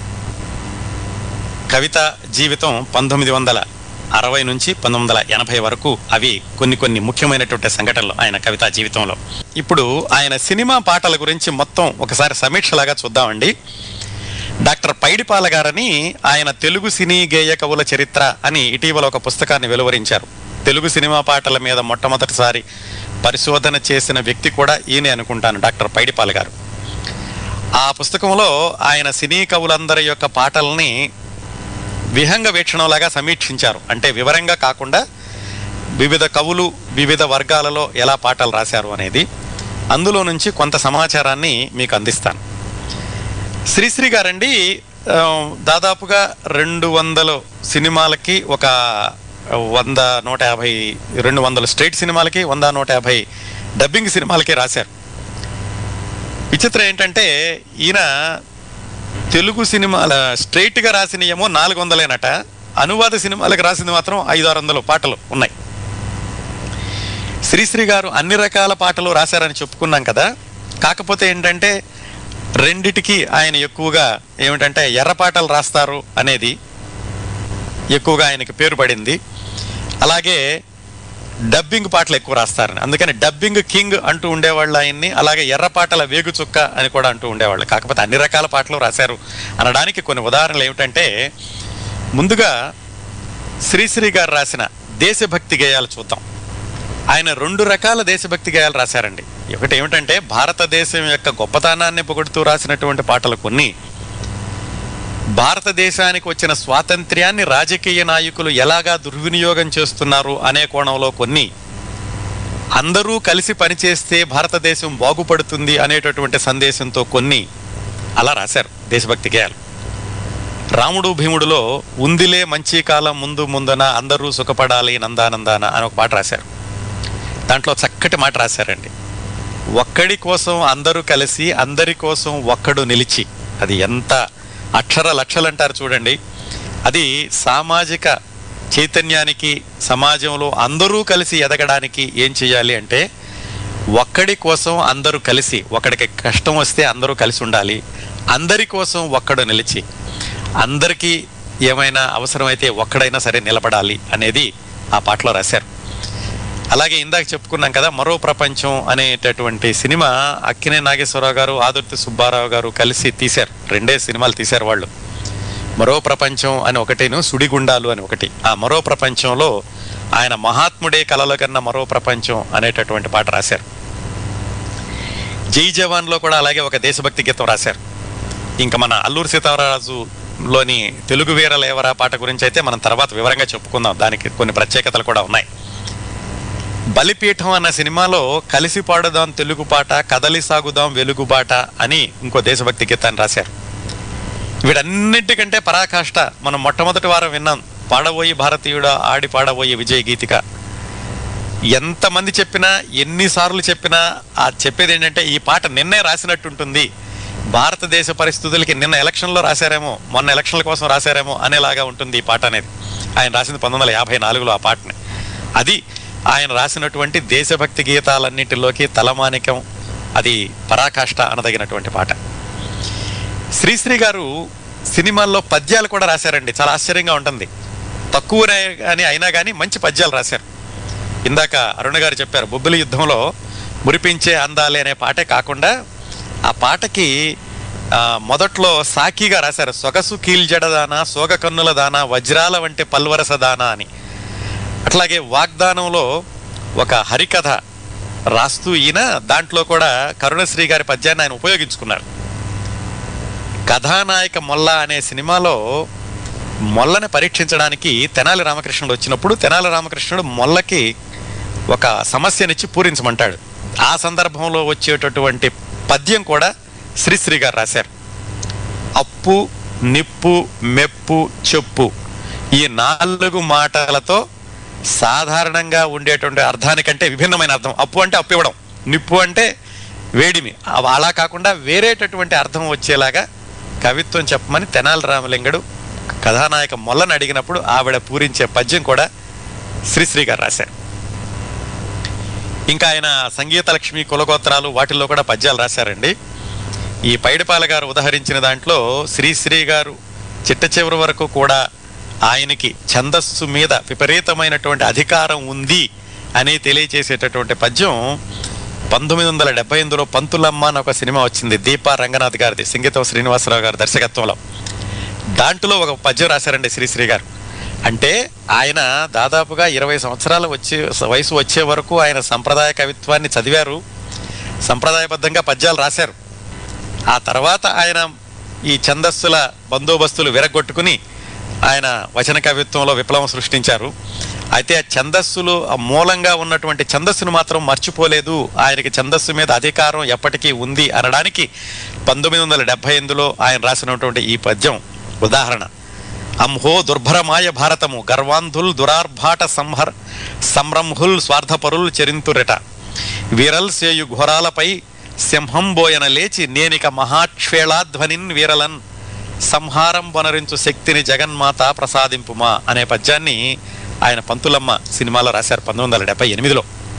కవిత జీవితం పంతొమ్మిది వందల అరవై నుంచి పంతొమ్మిది వందల ఎనభై వరకు అవి కొన్ని కొన్ని ముఖ్యమైనటువంటి సంఘటనలు ఆయన కవితా జీవితంలో ఇప్పుడు ఆయన సినిమా పాటల గురించి మొత్తం ఒకసారి సమీక్షలాగా చూద్దామండి డాక్టర్ పైడిపాల గారని ఆయన తెలుగు సినీ గేయ కవుల చరిత్ర అని ఇటీవల ఒక పుస్తకాన్ని వెలువరించారు తెలుగు సినిమా పాటల మీద మొట్టమొదటిసారి పరిశోధన చేసిన వ్యక్తి కూడా ఈయనే అనుకుంటాను డాక్టర్ పైడిపాల గారు ఆ పుస్తకంలో ఆయన సినీ కవులందరి యొక్క పాటల్ని విహంగ వీక్షణంలాగా సమీక్షించారు అంటే వివరంగా కాకుండా వివిధ కవులు వివిధ వర్గాలలో ఎలా పాటలు రాశారు అనేది అందులో నుంచి కొంత సమాచారాన్ని మీకు అందిస్తాను శ్రీశ్రీ గారండి ఆ, దాదాపుగా రెండు వందల సినిమాలకి ఒక వంద నూట యాభై రెండు వందల స్ట్రైట్ సినిమాలకి వంద నూట యాభై డబ్బింగ్ సినిమాలకి రాశారు విచిత్రం ఏంటంటే ఈయన తెలుగు సినిమాల స్ట్రైట్గా రాసినయేమో నాలుగు వందలేనట అనువాద సినిమాలకు రాసింది మాత్రం ఐదు ఆరు వందలు పాటలు ఉన్నాయి శ్రీశ్రీ గారు అన్ని రకాల పాటలు రాశారని చెప్పుకున్నాం కదా కాకపోతే ఏంటంటే రెండిటికి ఆయన ఎక్కువగా ఏమిటంటే ఎర్ర పాటలు రాస్తారు అనేది ఎక్కువగా ఆయనకి పేరు పడింది అలాగే డబ్బింగ్ పాటలు ఎక్కువ రాస్తారని అందుకని డబ్బింగ్ కింగ్ అంటూ ఉండేవాళ్ళు ఆయన్ని అలాగే ఎర్ర పాటల వేగు చుక్క అని కూడా అంటూ ఉండేవాళ్ళు కాకపోతే అన్ని రకాల పాటలు రాశారు అనడానికి కొన్ని ఉదాహరణలు ఏమిటంటే ముందుగా శ్రీశ్రీ గారు రాసిన దేశభక్తి గేయాలు చూద్దాం ఆయన రెండు రకాల దేశభక్తి గేయాలు రాశారండి ఒకటి ఏమిటంటే భారతదేశం యొక్క గొప్పతనాన్ని పొగుడుతూ రాసినటువంటి పాటలు కొన్ని భారతదేశానికి వచ్చిన స్వాతంత్ర్యాన్ని రాజకీయ నాయకులు ఎలాగా దుర్వినియోగం చేస్తున్నారు అనే కోణంలో కొన్ని అందరూ కలిసి పనిచేస్తే భారతదేశం బాగుపడుతుంది అనేటటువంటి సందేశంతో కొన్ని అలా రాశారు దేశభక్తి గేయాలు రాముడు భీముడులో ఉందిలే మంచి కాలం ముందు ముందున అందరూ సుఖపడాలి నందానందాన అని ఒక పాట రాశారు దాంట్లో చక్కటి మాట రాశారండి ఒక్కడి కోసం అందరూ కలిసి అందరి కోసం ఒక్కడు నిలిచి అది ఎంత అక్షర లక్షలు అంటారు చూడండి అది సామాజిక చైతన్యానికి సమాజంలో అందరూ కలిసి ఎదగడానికి ఏం చేయాలి అంటే ఒక్కడి కోసం అందరూ కలిసి ఒకడికి కష్టం వస్తే అందరూ కలిసి ఉండాలి అందరి కోసం ఒక్కడు నిలిచి అందరికీ ఏమైనా అవసరమైతే ఒక్కడైనా సరే నిలబడాలి అనేది ఆ పాటలో రాశారు అలాగే ఇందాక చెప్పుకున్నాం కదా మరో ప్రపంచం అనేటటువంటి సినిమా అక్కినే నాగేశ్వరరావు గారు ఆదుర్తి సుబ్బారావు గారు కలిసి తీశారు రెండే సినిమాలు తీశారు వాళ్ళు మరో ప్రపంచం అని ఒకటేను సుడిగుండాలు అని ఒకటి ఆ మరో ప్రపంచంలో ఆయన మహాత్ముడే కలల కన్నా మరో ప్రపంచం అనేటటువంటి పాట రాశారు జై జవాన్లో కూడా అలాగే ఒక దేశభక్తి గీతం రాశారు ఇంకా మన అల్లూరు సీతారాజులోని తెలుగు వీరలేవరా పాట గురించి అయితే మనం తర్వాత వివరంగా చెప్పుకుందాం దానికి కొన్ని ప్రత్యేకతలు కూడా ఉన్నాయి బలిపీఠం అన్న సినిమాలో కలిసి పాడుదాం తెలుగు పాట కదలి సాగుదాం వెలుగుబాట అని ఇంకో దేశభక్తి గీతాన్ని రాశారు వీటన్నిటికంటే పరాకాష్ట మనం మొట్టమొదటి వారం విన్నాం పాడబోయి భారతీయుడ ఆడి పాడబోయి విజయ గీతిక ఎంతమంది చెప్పినా ఎన్నిసార్లు చెప్పినా ఆ చెప్పేది ఏంటంటే ఈ పాట నిన్నే రాసినట్టుంటుంది భారతదేశ పరిస్థితులకి నిన్న ఎలక్షన్లో రాశారేమో మొన్న ఎలక్షన్ల కోసం రాశారేమో అనేలాగా ఉంటుంది ఈ పాట అనేది ఆయన రాసింది పంతొమ్మిది వందల యాభై నాలుగులో ఆ పాటని అది ఆయన రాసినటువంటి దేశభక్తి గీతాలన్నింటిలోకి తలమానికం అది పరాకాష్ట అనదగినటువంటి పాట శ్రీశ్రీ గారు సినిమాల్లో పద్యాలు కూడా రాశారండి చాలా ఆశ్చర్యంగా ఉంటుంది తక్కువనే కానీ అయినా కానీ మంచి పద్యాలు రాశారు ఇందాక అరుణ గారు చెప్పారు బొబ్బిలి యుద్ధంలో మురిపించే అందాలే అనే పాటే కాకుండా ఆ పాటకి ఆ, మొదట్లో సాకిగా రాశారు సొగసు కీల్జడదానా సోగ కన్నుల దానా వజ్రాల వంటి పల్వరస దానా అని అట్లాగే వాగ్దానంలో ఒక హరికథ రాస్తూ ఈయన దాంట్లో కూడా కరుణశ్రీ గారి పద్యాన్ని ఆయన ఉపయోగించుకున్నారు కథానాయక మొల్ల అనే సినిమాలో మొల్లని పరీక్షించడానికి తెనాలి రామకృష్ణుడు వచ్చినప్పుడు తెనాలి రామకృష్ణుడు మొల్లకి ఒక సమస్యనిచ్చి పూరించమంటాడు ఆ సందర్భంలో వచ్చేటటువంటి పద్యం కూడా శ్రీశ్రీ గారు రాశారు అప్పు నిప్పు మెప్పు చెప్పు ఈ నాలుగు మాటలతో సాధారణంగా ఉండేటువంటి అర్థానికంటే విభిన్నమైన అర్థం అప్పు అంటే అప్పు ఇవ్వడం నిప్పు అంటే వేడిమి అవ- అలా కాకుండా వేరేటటువంటి అర్థం వచ్చేలాగా కవిత్వం చెప్పమని తెనాలి రామలింగడు కథానాయక మొల్లని అడిగినప్పుడు ఆవిడ పూరించే పద్యం కూడా శ్రీశ్రీ గారు రాశారు ఇంకా ఆయన సంగీత లక్ష్మి కులగోత్రాలు వాటిల్లో కూడా పద్యాలు రాశారండి ఈ పైడిపాల గారు ఉదహరించిన దాంట్లో శ్రీశ్రీ గారు చిట్ట చివరి వరకు కూడా ఆయనకి ఛందస్సు మీద విపరీతమైనటువంటి అధికారం ఉంది అని తెలియచేసేటటువంటి పద్యం పంతొమ్మిది వందల డెబ్బై ఎనిమిదిలో పంతులమ్మ అని ఒక సినిమా వచ్చింది దీపా రంగనాథ్ గారిది సంగీతం శ్రీనివాసరావు గారి దర్శకత్వంలో దాంట్లో ఒక పద్యం రాశారండి శ్రీశ్రీ గారు అంటే ఆయన దాదాపుగా ఇరవై సంవత్సరాలు వచ్చే వయసు వచ్చే వరకు ఆయన సంప్రదాయ కవిత్వాన్ని చదివారు సంప్రదాయబద్ధంగా పద్యాలు రాశారు ఆ తర్వాత ఆయన ఈ ఛందస్సుల బందోబస్తులు విరగొట్టుకుని ఆయన వచన కవిత్వంలో విప్లవం సృష్టించారు అయితే ఆ ఛందస్సులు ఆ మూలంగా ఉన్నటువంటి ఛందస్సును మాత్రం మర్చిపోలేదు ఆయనకి ఛందస్సు మీద అధికారం ఎప్పటికీ ఉంది అనడానికి పంతొమ్మిది వందల డెబ్బై ఎనిమిదిలో ఆయన రాసినటువంటి ఈ పద్యం ఉదాహరణ అంహో దుర్భరమాయ భారతము గర్వాంధుల్ దురార్భాట సంహర్ సంరంహుల్ స్వార్థపరుల్ చెరింతురెట వీరల్ సేయు ఘోరాలపై సింహం బోయన లేచి నేనిక మహాక్షేళాధ్వనిన్ వీరలన్ సంహారం వనరించు శక్తిని జగన్మాత ప్రసాదింపుమా అనే పద్యాన్ని ఆయన పంతులమ్మ సినిమాలో రాశారు పంతొమ్మిది వందల డెబ్బై ఎనిమిదిలో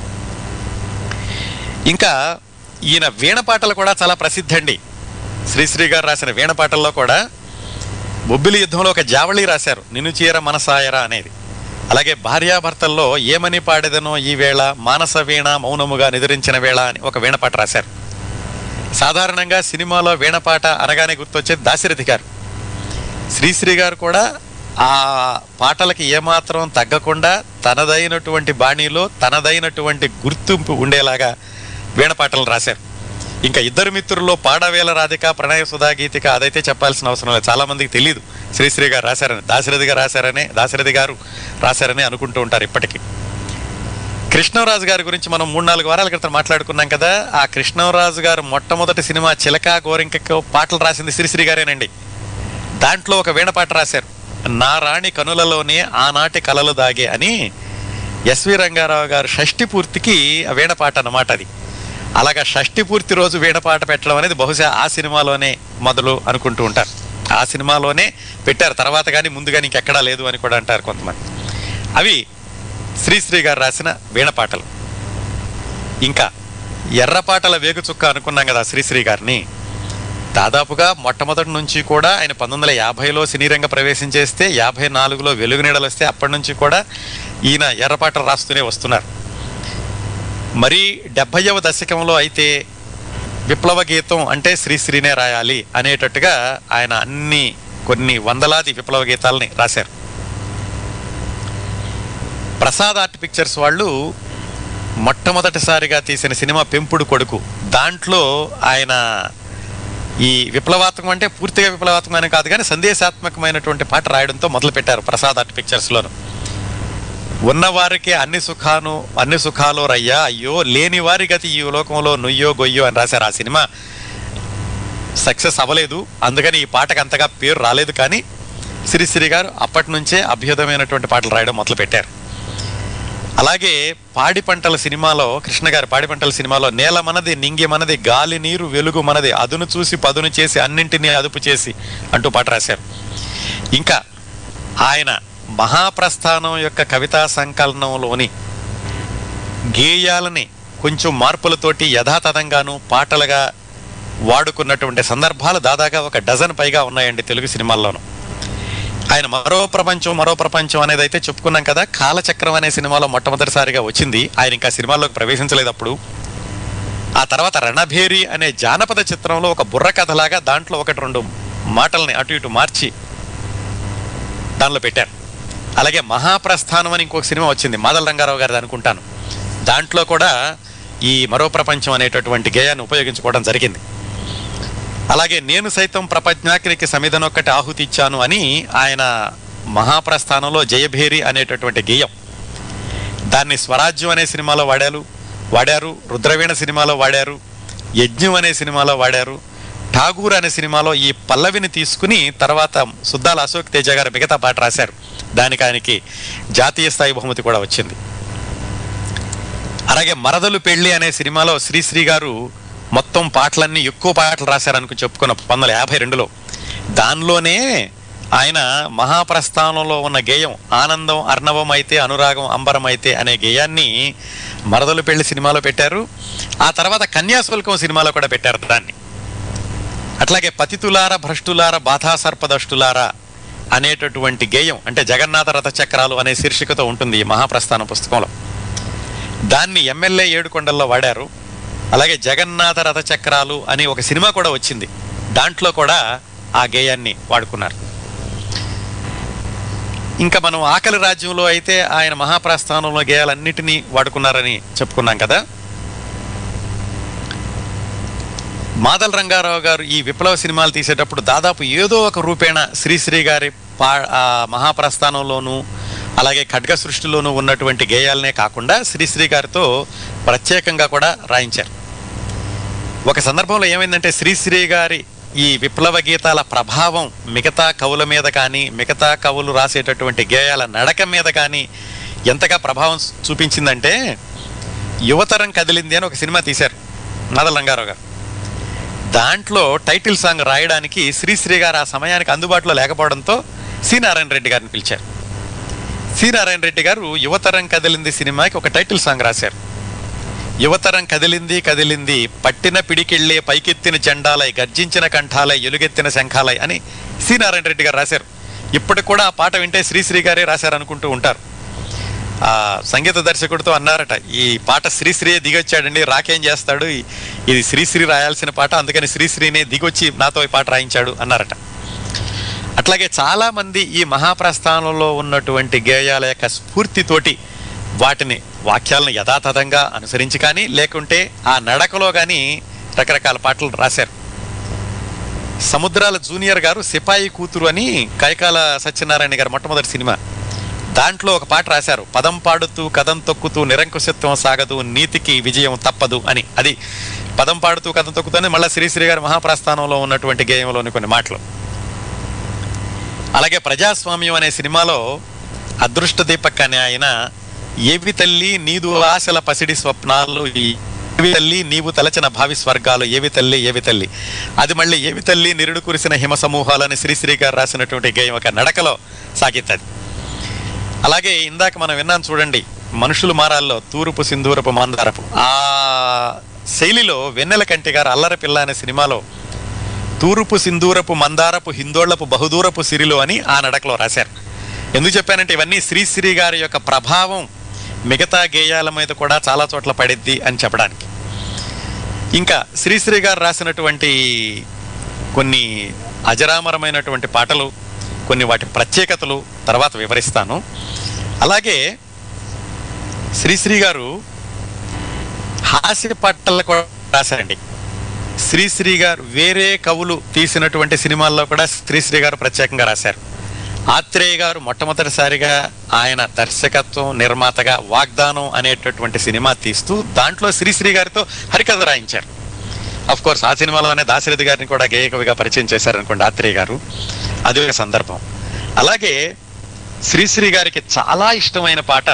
ఇంకా ఈయన వీణ పాటలు కూడా చాలా ప్రసిద్ధండి శ్రీశ్రీ గారు రాసిన వీణ పాటల్లో కూడా బొబ్బిలి యుద్ధంలో ఒక జావళి రాశారు నిన్ను చీర మనసాయరా అనేది అలాగే భార్యాభర్తల్లో ఏమని పాడేదనో ఈ వేళ మానస వీణ మౌనముగా నిద్రించిన వేళ అని ఒక వీణ పాట రాశారు సాధారణంగా సినిమాలో వీణపాట అనగానే గుర్తొచ్చేది దాశరథి గారు శ్రీశ్రీ గారు కూడా ఆ పాటలకి ఏమాత్రం తగ్గకుండా తనదైనటువంటి బాణీలో తనదైనటువంటి గుర్తింపు ఉండేలాగా వీణపాటలు రాశారు ఇంకా ఇద్దరు మిత్రుల్లో పాడవేల రాధిక ప్రణయ సుధా గీతిక అదైతే చెప్పాల్సిన అవసరం లేదు చాలా మందికి తెలియదు శ్రీశ్రీ గారు రాశారని దాశరథి గారు రాశారని దాశరథి గారు రాశారని అనుకుంటూ ఉంటారు ఇప్పటికీ కృష్ణరాజు గారి గురించి మనం మూడు నాలుగు వారాల క్రితం మాట్లాడుకున్నాం కదా ఆ కృష్ణరాజు గారు మొట్టమొదటి సినిమా చిలక గోరింకకు పాటలు రాసింది శ్రీశ్రీ గారేనండి దాంట్లో ఒక వీణపాట రాశారు నా రాణి కనులలోనే ఆనాటి కలలు దాగే అని ఎస్వి రంగారావు గారు షష్ఠి పూర్తికి ఆ వీణపాట అన్నమాట అది అలాగా షష్ఠి పూర్తి రోజు వీణపాట పెట్టడం అనేది బహుశా ఆ సినిమాలోనే మొదలు అనుకుంటూ ఉంటారు ఆ సినిమాలోనే పెట్టారు తర్వాత కానీ ముందు కానీ ఇంకెక్కడా లేదు అని కూడా అంటారు కొంతమంది అవి శ్రీశ్రీ గారు రాసిన వీణపాటలు ఇంకా ఎర్రపాటల వేగుచుక్క అనుకున్నాం కదా శ్రీశ్రీ గారిని దాదాపుగా మొట్టమొదటి నుంచి కూడా ఆయన పంతొమ్మిది వందల యాభైలో సినీ రంగ ప్రవేశం చేస్తే యాభై నాలుగులో వెలుగు నీడలు వస్తే అప్పటి నుంచి కూడా ఈయన ఎర్రపాటలు రాస్తూనే వస్తున్నారు మరి డెబ్భైవ దశకంలో అయితే విప్లవ గీతం అంటే శ్రీశ్రీనే రాయాలి అనేటట్టుగా ఆయన అన్ని కొన్ని వందలాది విప్లవ గీతాలని రాశారు ప్రసాద్ ఆర్ట్ పిక్చర్స్ వాళ్ళు మొట్టమొదటిసారిగా తీసిన సినిమా పెంపుడు కొడుకు దాంట్లో ఆయన ఈ విప్లవాత్మకం అంటే పూర్తిగా విప్లవాత్మకమైన కాదు కానీ సందేశాత్మకమైనటువంటి పాట రాయడంతో మొదలుపెట్టారు ప్రసాద్ ఆర్ట్ పిక్చర్స్లోను ఉన్నవారికి అన్ని సుఖాను అన్ని సుఖాలు రయ్యా అయ్యో లేని వారి గతి ఈ లోకంలో నుయ్యో గొయ్యో అని రాశారు ఆ సినిమా సక్సెస్ అవ్వలేదు అందుకని ఈ పాటకు అంతగా పేరు రాలేదు కానీ శ్రీశ్రీ గారు అప్పటి నుంచే అభ్యుదమైనటువంటి పాటలు రాయడం మొదలుపెట్టారు అలాగే పాడి పంటల సినిమాలో కృష్ణ గారి పాడి పంటల సినిమాలో నేల మనది నింగి మనది గాలి నీరు వెలుగు మనది అదును చూసి పదును చేసి అన్నింటినీ అదుపు చేసి అంటూ పాట రాశారు ఇంకా ఆయన మహాప్రస్థానం యొక్క కవితా సంకలనంలోని గేయాలని కొంచెం మార్పులతోటి యథాతథంగాను పాటలుగా వాడుకున్నటువంటి సందర్భాలు దాదాగా ఒక డజన్ పైగా ఉన్నాయండి తెలుగు సినిమాల్లోనూ ఆయన మరో ప్రపంచం మరో ప్రపంచం అనేది అయితే చెప్పుకున్నాం కదా కాలచక్రం అనే సినిమాలో మొట్టమొదటిసారిగా వచ్చింది ఆయన ఇంకా సినిమాల్లోకి ప్రవేశించలేదు అప్పుడు ఆ తర్వాత రణభేరి అనే జానపద చిత్రంలో ఒక బుర్ర కథలాగా దాంట్లో ఒకటి రెండు మాటల్ని అటు ఇటు మార్చి దానిలో పెట్టారు అలాగే మహాప్రస్థానం అని ఇంకొక సినిమా వచ్చింది మాదల రంగారావు గారిది అనుకుంటాను దాంట్లో కూడా ఈ మరో ప్రపంచం అనేటటువంటి గేయాన్ని ఉపయోగించుకోవడం జరిగింది అలాగే నేను సైతం ప్రపంచానికి సమిధనొక్కటి ఆహుతి ఇచ్చాను అని ఆయన మహాప్రస్థానంలో జయభేరి అనేటటువంటి గేయం దాన్ని స్వరాజ్యం అనే సినిమాలో వాడారు వాడారు రుద్రవీణ సినిమాలో వాడారు యజ్ఞం అనే సినిమాలో వాడారు ఠాగూర్ అనే సినిమాలో ఈ పల్లవిని తీసుకుని తర్వాత సుద్దాల అశోక్ తేజ గారు మిగతా పాట రాశారు దానికి ఆయనకి జాతీయ స్థాయి బహుమతి కూడా వచ్చింది అలాగే మరదలు పెళ్లి అనే సినిమాలో శ్రీశ్రీ గారు మొత్తం పాటలన్నీ ఎక్కువ పాటలు రాశారనుకు చెప్పుకున్న పంతొమ్మిది వందల యాభై రెండులో దానిలోనే ఆయన మహాప్రస్థానంలో ఉన్న గేయం ఆనందం అర్ణవం అయితే అనురాగం అంబరం అయితే అనే గేయాన్ని మరదలు పెళ్లి సినిమాలో పెట్టారు ఆ తర్వాత కన్యాశుల్కం సినిమాలో కూడా పెట్టారు దాన్ని అట్లాగే పతితులార భ్రష్టులార బాధాసర్పదష్టులార అనేటటువంటి గేయం అంటే జగన్నాథ రథ చక్రాలు అనే శీర్షికతో ఉంటుంది ఈ మహాప్రస్థానం పుస్తకంలో దాన్ని ఎమ్మెల్యే ఏడుకొండల్లో వాడారు అలాగే జగన్నాథ రథ చక్రాలు అని ఒక సినిమా కూడా వచ్చింది దాంట్లో కూడా ఆ గేయాన్ని వాడుకున్నారు ఇంకా మనం ఆకలి రాజ్యంలో అయితే ఆయన మహాప్రస్థానంలో గేయాలన్నిటినీ వాడుకున్నారని చెప్పుకున్నాం కదా మాదల రంగారావు గారు ఈ విప్లవ సినిమాలు తీసేటప్పుడు దాదాపు ఏదో ఒక రూపేణ శ్రీశ్రీ గారి పా ఆ మహాప్రస్థానంలోనూ అలాగే ఖడ్గ సృష్టిలోనూ ఉన్నటువంటి గేయాలనే కాకుండా శ్రీశ్రీ గారితో ప్రత్యేకంగా కూడా రాయించారు ఒక సందర్భంలో ఏమైందంటే శ్రీశ్రీ గారి ఈ విప్లవ గీతాల ప్రభావం మిగతా కవుల మీద కానీ మిగతా కవులు రాసేటటువంటి గేయాల నడక మీద కానీ ఎంతగా ప్రభావం చూపించిందంటే యువతరం కదిలింది అని ఒక సినిమా తీశారు మాదల రంగారావు గారు దాంట్లో టైటిల్ సాంగ్ రాయడానికి శ్రీశ్రీ గారు ఆ సమయానికి అందుబాటులో లేకపోవడంతో సి నారాయణ రెడ్డి గారిని పిలిచారు సి నారాయణ రెడ్డి గారు యువతరం కదిలింది సినిమాకి ఒక టైటిల్ సాంగ్ రాశారు యువతరం కదిలింది కదిలింది పట్టిన పిడికిళ్ళే పైకెత్తిన జెండాలై గర్జించిన కంఠాలై ఎలుగెత్తిన శంఖాలై అని సి నారాయణ రెడ్డి గారు రాశారు ఇప్పటికి కూడా ఆ పాట వింటే శ్రీశ్రీ గారే రాశారు అనుకుంటూ ఉంటారు ఆ సంగీత దర్శకుడితో అన్నారట ఈ పాట శ్రీశ్రీ దిగొచ్చాడండి రాకేం చేస్తాడు ఈ- ఇది శ్రీశ్రీ రాయాల్సిన పాట అందుకని శ్రీశ్రీనే దిగొచ్చి నాతో ఈ పాట రాయించాడు అన్నారట అట్లాగే చాలా మంది ఈ మహాప్రస్థానంలో ఉన్నటువంటి గేయాల యొక్క స్ఫూర్తితోటి వాటిని వాక్యాలను యథాతథంగా అనుసరించి కానీ లేకుంటే ఆ నడకలో కానీ రకరకాల పాటలు రాశారు సముద్రాల జూనియర్ గారు సిపాయి కూతురు అని కైకాల సత్యనారాయణ గారు మొట్టమొదటి సినిమా దాంట్లో ఒక పాట రాశారు పదం పాడుతూ కథం తొక్కుతూ నిరంకుశత్వం సాగదు నీతికి విజయం తప్పదు అని అది పదం పాడుతూ కథం తొక్కుతూనే మళ్ళీ శ్రీశ్రీ గారి మహాప్రస్థానంలో ఉన్నటువంటి గేయంలోని కొన్ని మాటలు అలాగే ప్రజాస్వామ్యం అనే సినిమాలో అదృష్ట దీపక్ అనే ఆయన ఏవి తల్లి నీదు ఆశల పసిడి స్వప్నాలు ఏవి తల్లి నీవు తలచిన భావి స్వర్గాలు ఏవి తల్లి ఏవి తల్లి అది మళ్ళీ ఏవి తల్లి నిరుడు కురిసిన హిమ సమూహాలని శ్రీశ్రీ గారు రాసినటువంటి గేయం ఒక నడకలో సాగిత్తది అలాగే ఇందాక మనం విన్నాం చూడండి మనుషులు మారాల్లో తూర్పు సింధూరపు మందారపు ఆ శైలిలో వెన్నెల కంటి గారు అల్లరి పిల్ల అనే సినిమాలో తూర్పు సింధూరపు మందారపు హిందోళ్లపు బహుదూరపు సిరిలు అని ఆ నడకలో రాశారు ఎందుకు చెప్పానంటే ఇవన్నీ శ్రీశ్రీ గారి యొక్క ప్రభావం మిగతా గేయాల మీద కూడా చాలా చోట్ల పడిద్ది అని చెప్పడానికి ఇంకా శ్రీశ్రీ గారు రాసినటువంటి కొన్ని అజరామరమైనటువంటి పాటలు కొన్ని వాటి ప్రత్యేకతలు తర్వాత వివరిస్తాను అలాగే శ్రీశ్రీ గారు హాస్య పాటలు కూడా రాశారండి శ్రీశ్రీ గారు వేరే కవులు తీసినటువంటి సినిమాల్లో కూడా శ్రీశ్రీ గారు ప్రత్యేకంగా రాశారు ఆత్రేయ గారు మొట్టమొదటిసారిగా ఆయన దర్శకత్వం నిర్మాతగా వాగ్దానం అనేటటువంటి సినిమా తీస్తూ దాంట్లో శ్రీశ్రీ గారితో హరికథ రాయించారు అఫ్ కోర్స్ ఆ సినిమాలోనే దాశరథి గారిని కూడా గేయ కవిగా పరిచయం చేశారనుకోండి ఆత్రేయ గారు అది ఒక సందర్భం అలాగే శ్రీశ్రీ గారికి చాలా ఇష్టమైన పాట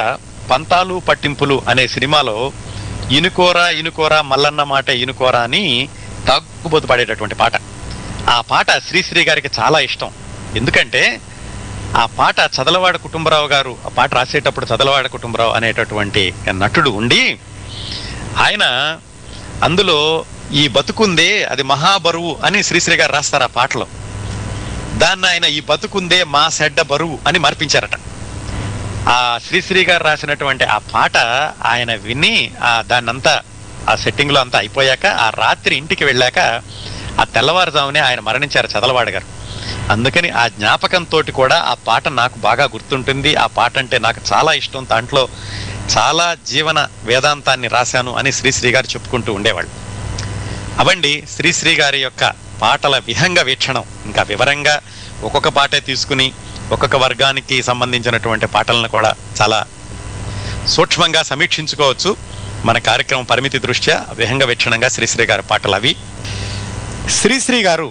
పంతాలు పట్టింపులు అనే సినిమాలో ఇనుకోరా ఇనుకోరా మల్లన్న మాట ఇనుకోరా అని తాగుబోతు పాడేటటువంటి పాట ఆ పాట శ్రీశ్రీ గారికి చాలా ఇష్టం ఎందుకంటే ఆ పాట చదలవాడ కుటుంబరావు గారు ఆ పాట రాసేటప్పుడు చదలవాడ కుటుంబరావు అనేటటువంటి నటుడు ఉండి ఆయన అందులో ఈ బతుకుందే అది మహాబరువు అని శ్రీశ్రీ గారు రాస్తారు ఆ పాటలో దాన్ని ఆయన ఈ బతుకుందే మా సెడ్డ బరువు అని మార్పించారట ఆ శ్రీశ్రీ గారు రాసినటువంటి ఆ పాట ఆయన విని ఆ దాన్నంతా ఆ సెట్టింగ్ లో అంతా అయిపోయాక ఆ రాత్రి ఇంటికి వెళ్ళాక ఆ తెల్లవారుజామునే ఆయన మరణించారు చదలవాడ గారు అందుకని ఆ జ్ఞాపకంతో కూడా ఆ పాట నాకు బాగా గుర్తుంటుంది ఆ పాట అంటే నాకు చాలా ఇష్టం దాంట్లో చాలా జీవన వేదాంతాన్ని రాశాను అని శ్రీశ్రీ గారు చెప్పుకుంటూ ఉండేవాళ్ళు అవండి శ్రీశ్రీ గారి యొక్క పాటల విహంగ వీక్షణం ఇంకా వివరంగా ఒక్కొక్క పాటే తీసుకుని ఒక్కొక్క వర్గానికి సంబంధించినటువంటి పాటలను కూడా చాలా సూక్ష్మంగా సమీక్షించుకోవచ్చు మన కార్యక్రమం పరిమితి దృష్ట్యా విహంగ వీక్షణంగా శ్రీశ్రీ గారి పాటలు అవి శ్రీశ్రీ గారు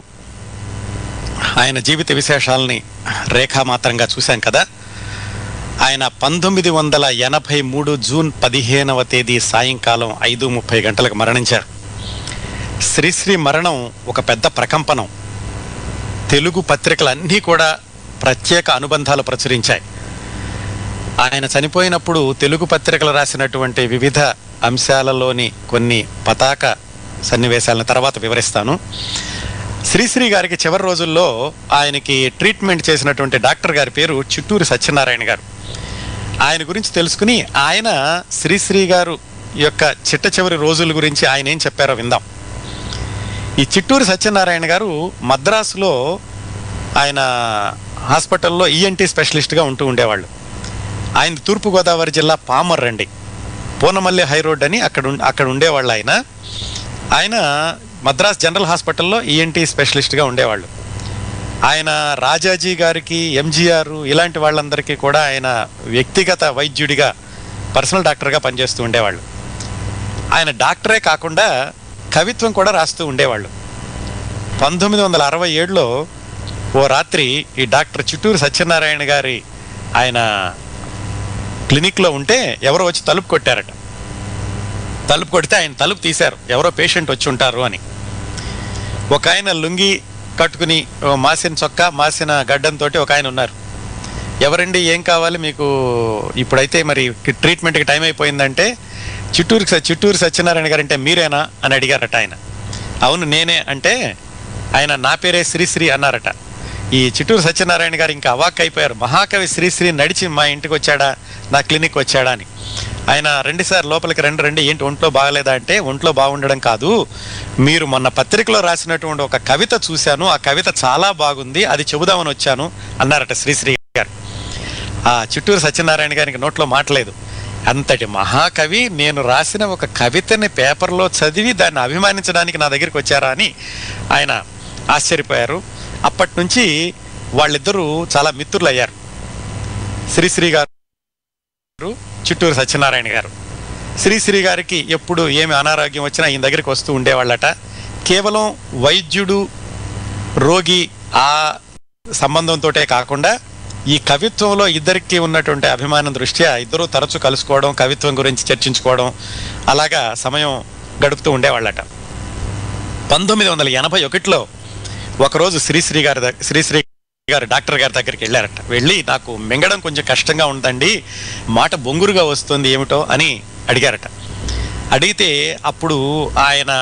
ఆయన జీవిత విశేషాలని రేఖామాత్రంగా చూశాం కదా ఆయన పంతొమ్మిది వందల ఎనభై మూడు జూన్ పదిహేనవ తేదీ సాయంకాలం ఐదు ముప్పై గంటలకు మరణించారు శ్రీశ్రీ మరణం ఒక పెద్ద ప్రకంపనం తెలుగు పత్రికలన్నీ కూడా ప్రత్యేక అనుబంధాలు ప్రచురించాయి ఆయన చనిపోయినప్పుడు తెలుగు పత్రికలు రాసినటువంటి వివిధ అంశాలలోని కొన్ని పతాక సన్నివేశాలను తర్వాత వివరిస్తాను శ్రీశ్రీ గారికి చివరి రోజుల్లో ఆయనకి ట్రీట్మెంట్ చేసినటువంటి డాక్టర్ గారి పేరు చిట్టూరి సత్యనారాయణ గారు ఆయన గురించి తెలుసుకుని ఆయన శ్రీశ్రీ గారు యొక్క చిట్ట చివరి రోజుల గురించి ఆయన ఏం చెప్పారో విందాం ఈ చిట్టూరి సత్యనారాయణ గారు మద్రాసులో ఆయన హాస్పిటల్లో ఈఎన్టీ స్పెషలిస్ట్గా ఉంటూ ఉండేవాళ్ళు ఆయన తూర్పుగోదావరి జిల్లా పామర్ రండి పూనమల్లి హై రోడ్ అని అక్కడ ఉం- అక్కడ ఉండేవాళ్ళు ఆయన ఆయన మద్రాస్ జనరల్ హాస్పిటల్లో ఈఎన్టీ స్పెషలిస్ట్గా ఉండేవాళ్ళు ఆయన రాజాజీ గారికి ఎంజీఆర్ ఇలాంటి వాళ్ళందరికీ కూడా ఆయన వ్యక్తిగత వైద్యుడిగా పర్సనల్ డాక్టర్గా పనిచేస్తూ ఉండేవాళ్ళు ఆయన డాక్టరే కాకుండా కవిత్వం కూడా రాస్తూ ఉండేవాళ్ళు పంతొమ్మిది వందల అరవై ఏడులో ఓ రాత్రి ఈ డాక్టర్ చిట్టూరు సత్యనారాయణ గారి ఆయన క్లినిక్లో ఉంటే ఎవరో వచ్చి తలుపు కొట్టారట తలుపు కొడితే ఆయన తలుపు తీశారు ఎవరో పేషెంట్ వచ్చి ఉంటారు అని ఒక ఆయన లుంగి కట్టుకుని ఓ మాసిన చొక్కా మాసిన గడ్డంతో ఒక ఆయన ఉన్నారు ఎవరండి ఏం కావాలి మీకు ఇప్పుడైతే మరి ట్రీట్మెంట్కి టైం అయిపోయిందంటే చిట్టూరు స- చిట్టూరు సత్యనారాయణ గారు అంటే మీరేనా అని అడిగారట ఆయన అవును నేనే అంటే ఆయన నా పేరే శ్రీశ్రీ అన్నారట ఈ చిట్టూరు సత్యనారాయణ గారు ఇంకా అవాక్ అయిపోయారు మహాకవి శ్రీశ్రీ నడిచి మా ఇంటికి వచ్చాడా నా క్లినిక్ వచ్చాడా అని ఆయన రెండు సార్ లోపలికి రెండు రండి ఏంటి ఒంట్లో బాగలేదా అంటే ఒంట్లో బాగుండడం కాదు మీరు మొన్న పత్రికలో రాసినటువంటి ఒక కవిత చూశాను ఆ కవిత చాలా బాగుంది అది చెబుదామని వచ్చాను అన్నారట శ్రీశ్రీ గారు ఆ చిట్టూరు సత్యనారాయణ గారికి నోట్లో మాటలేదు అంతటి మహాకవి నేను రాసిన ఒక కవితని పేపర్లో చదివి దాన్ని అభిమానించడానికి నా దగ్గరికి వచ్చారా అని ఆయన ఆశ్చర్యపోయారు అప్పటి నుంచి వాళ్ళిద్దరూ చాలా మిత్రులు అయ్యారు శ్రీశ్రీ గారు చిట్టూరు సత్యనారాయణ గారు శ్రీశ్రీ గారికి ఎప్పుడు ఏమి అనారోగ్యం వచ్చినా ఈయన దగ్గరికి వస్తూ ఉండేవాళ్ళట కేవలం వైద్యుడు రోగి ఆ సంబంధంతోటే కాకుండా ఈ కవిత్వంలో ఇద్దరికి ఉన్నటువంటి అభిమానం దృష్ట్యా ఇద్దరూ తరచూ కలుసుకోవడం కవిత్వం గురించి చర్చించుకోవడం అలాగా సమయం గడుపుతూ ఉండేవాళ్ళట పంతొమ్మిది వందల ఎనభై ఒకటిలో ఒకరోజు శ్రీశ్రీ గారి దగ్గ- శ్రీశ్రీ గారు డాక్టర్ గారి దగ్గరికి వెళ్ళారట వెళ్ళి నాకు మింగడం కొంచెం కష్టంగా ఉందండి మాట బొంగురుగా వస్తుంది ఏమిటో అని అడిగారట అడిగితే అప్పుడు ఆయన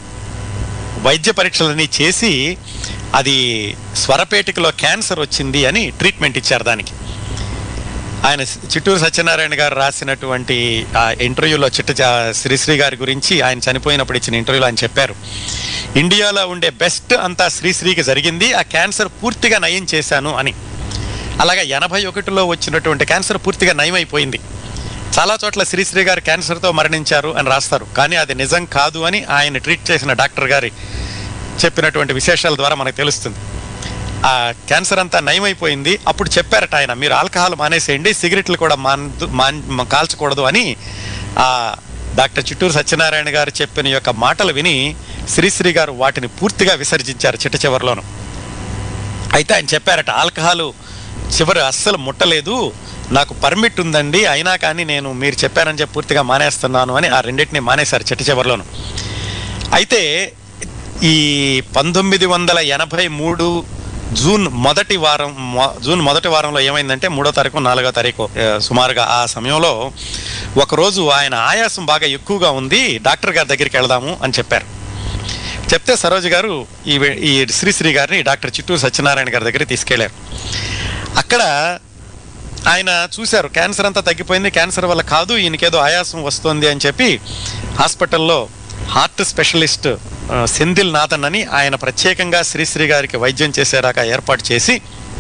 వైద్య పరీక్షలన్నీ చేసి అది స్వరపేటికలో క్యాన్సర్ వచ్చింది అని ట్రీట్మెంట్ ఇచ్చారు దానికి ఆయన చిట్టూరు సత్యనారాయణ గారు రాసినటువంటి ఆ ఇంటర్వ్యూలో చిట్ట చ- శ్రీశ్రీ గారి గురించి ఆయన చనిపోయినప్పుడు ఇచ్చిన ఇంటర్వ్యూలో ఆయన చెప్పారు ఇండియాలో ఉండే బెస్ట్ అంతా శ్రీశ్రీకి జరిగింది ఆ క్యాన్సర్ పూర్తిగా నయం చేశాను అని అలాగా ఎనభై ఒకటిలో వచ్చినటువంటి క్యాన్సర్ పూర్తిగా నయమైపోయింది చాలా చోట్ల శ్రీశ్రీ గారు క్యాన్సర్తో మరణించారు అని రాస్తారు కానీ అది నిజం కాదు అని ఆయన ట్రీట్ చేసిన డాక్టర్ గారి చెప్పినటువంటి విశేషాల ద్వారా మనకు తెలుస్తుంది ఆ క్యాన్సర్ అంతా నయమైపోయింది అప్పుడు చెప్పారట ఆయన మీరు ఆల్కహాల్ మానేసేయండి సిగరెట్లు కూడా మాన్ మాన్ మ- కాల్చకూడదు అని ఆ డాక్టర్ చిట్టూరు సత్యనారాయణ గారు చెప్పిన యొక్క మాటలు విని శ్రీశ్రీ గారు వాటిని పూర్తిగా విసర్జించారు చిట్ట చివరిలోను అయితే ఆయన చెప్పారట ఆల్కహాల్ చివరి అస్సలు ముట్టలేదు నాకు పర్మిట్ ఉందండి అయినా కానీ నేను మీరు చెప్పారని చెప్పి పూర్తిగా మానేస్తున్నాను అని ఆ రెండింటిని మానేశారు చిట్ట చివరిలోను అయితే ఈ పంతొమ్మిది వందల ఎనభై మూడు జూన్ మొదటి వారం మొ- జూన్ మొదటి వారంలో ఏమైందంటే మూడో తారీఖు నాలుగో తారీఖు ఆ, సుమారుగా ఆ సమయంలో ఒకరోజు ఆయన ఆయాసం బాగా ఎక్కువగా ఉంది డాక్టర్ గారి దగ్గరికి వెళదాము అని చెప్పారు చెప్తే సరోజ్ గారు ఈ వే- ఈ శ్రీశ్రీ గారిని డాక్టర్ చిట్టూరు సత్యనారాయణ గారి దగ్గరికి తీసుకెళ్లారు అక్కడ ఆయన చూశారు క్యాన్సర్ అంతా తగ్గిపోయింది క్యాన్సర్ వల్ల కాదు ఈయనకేదో ఆయాసం వస్తుంది అని చెప్పి హాస్పిటల్లో హార్ట్ స్పెషలిస్ట్ ఆ, సెందిల్ నాథన్ అని ఆయన ప్రత్యేకంగా శ్రీశ్రీ గారికి వైద్యం చేసేలాగా ఏర్పాటు చేసి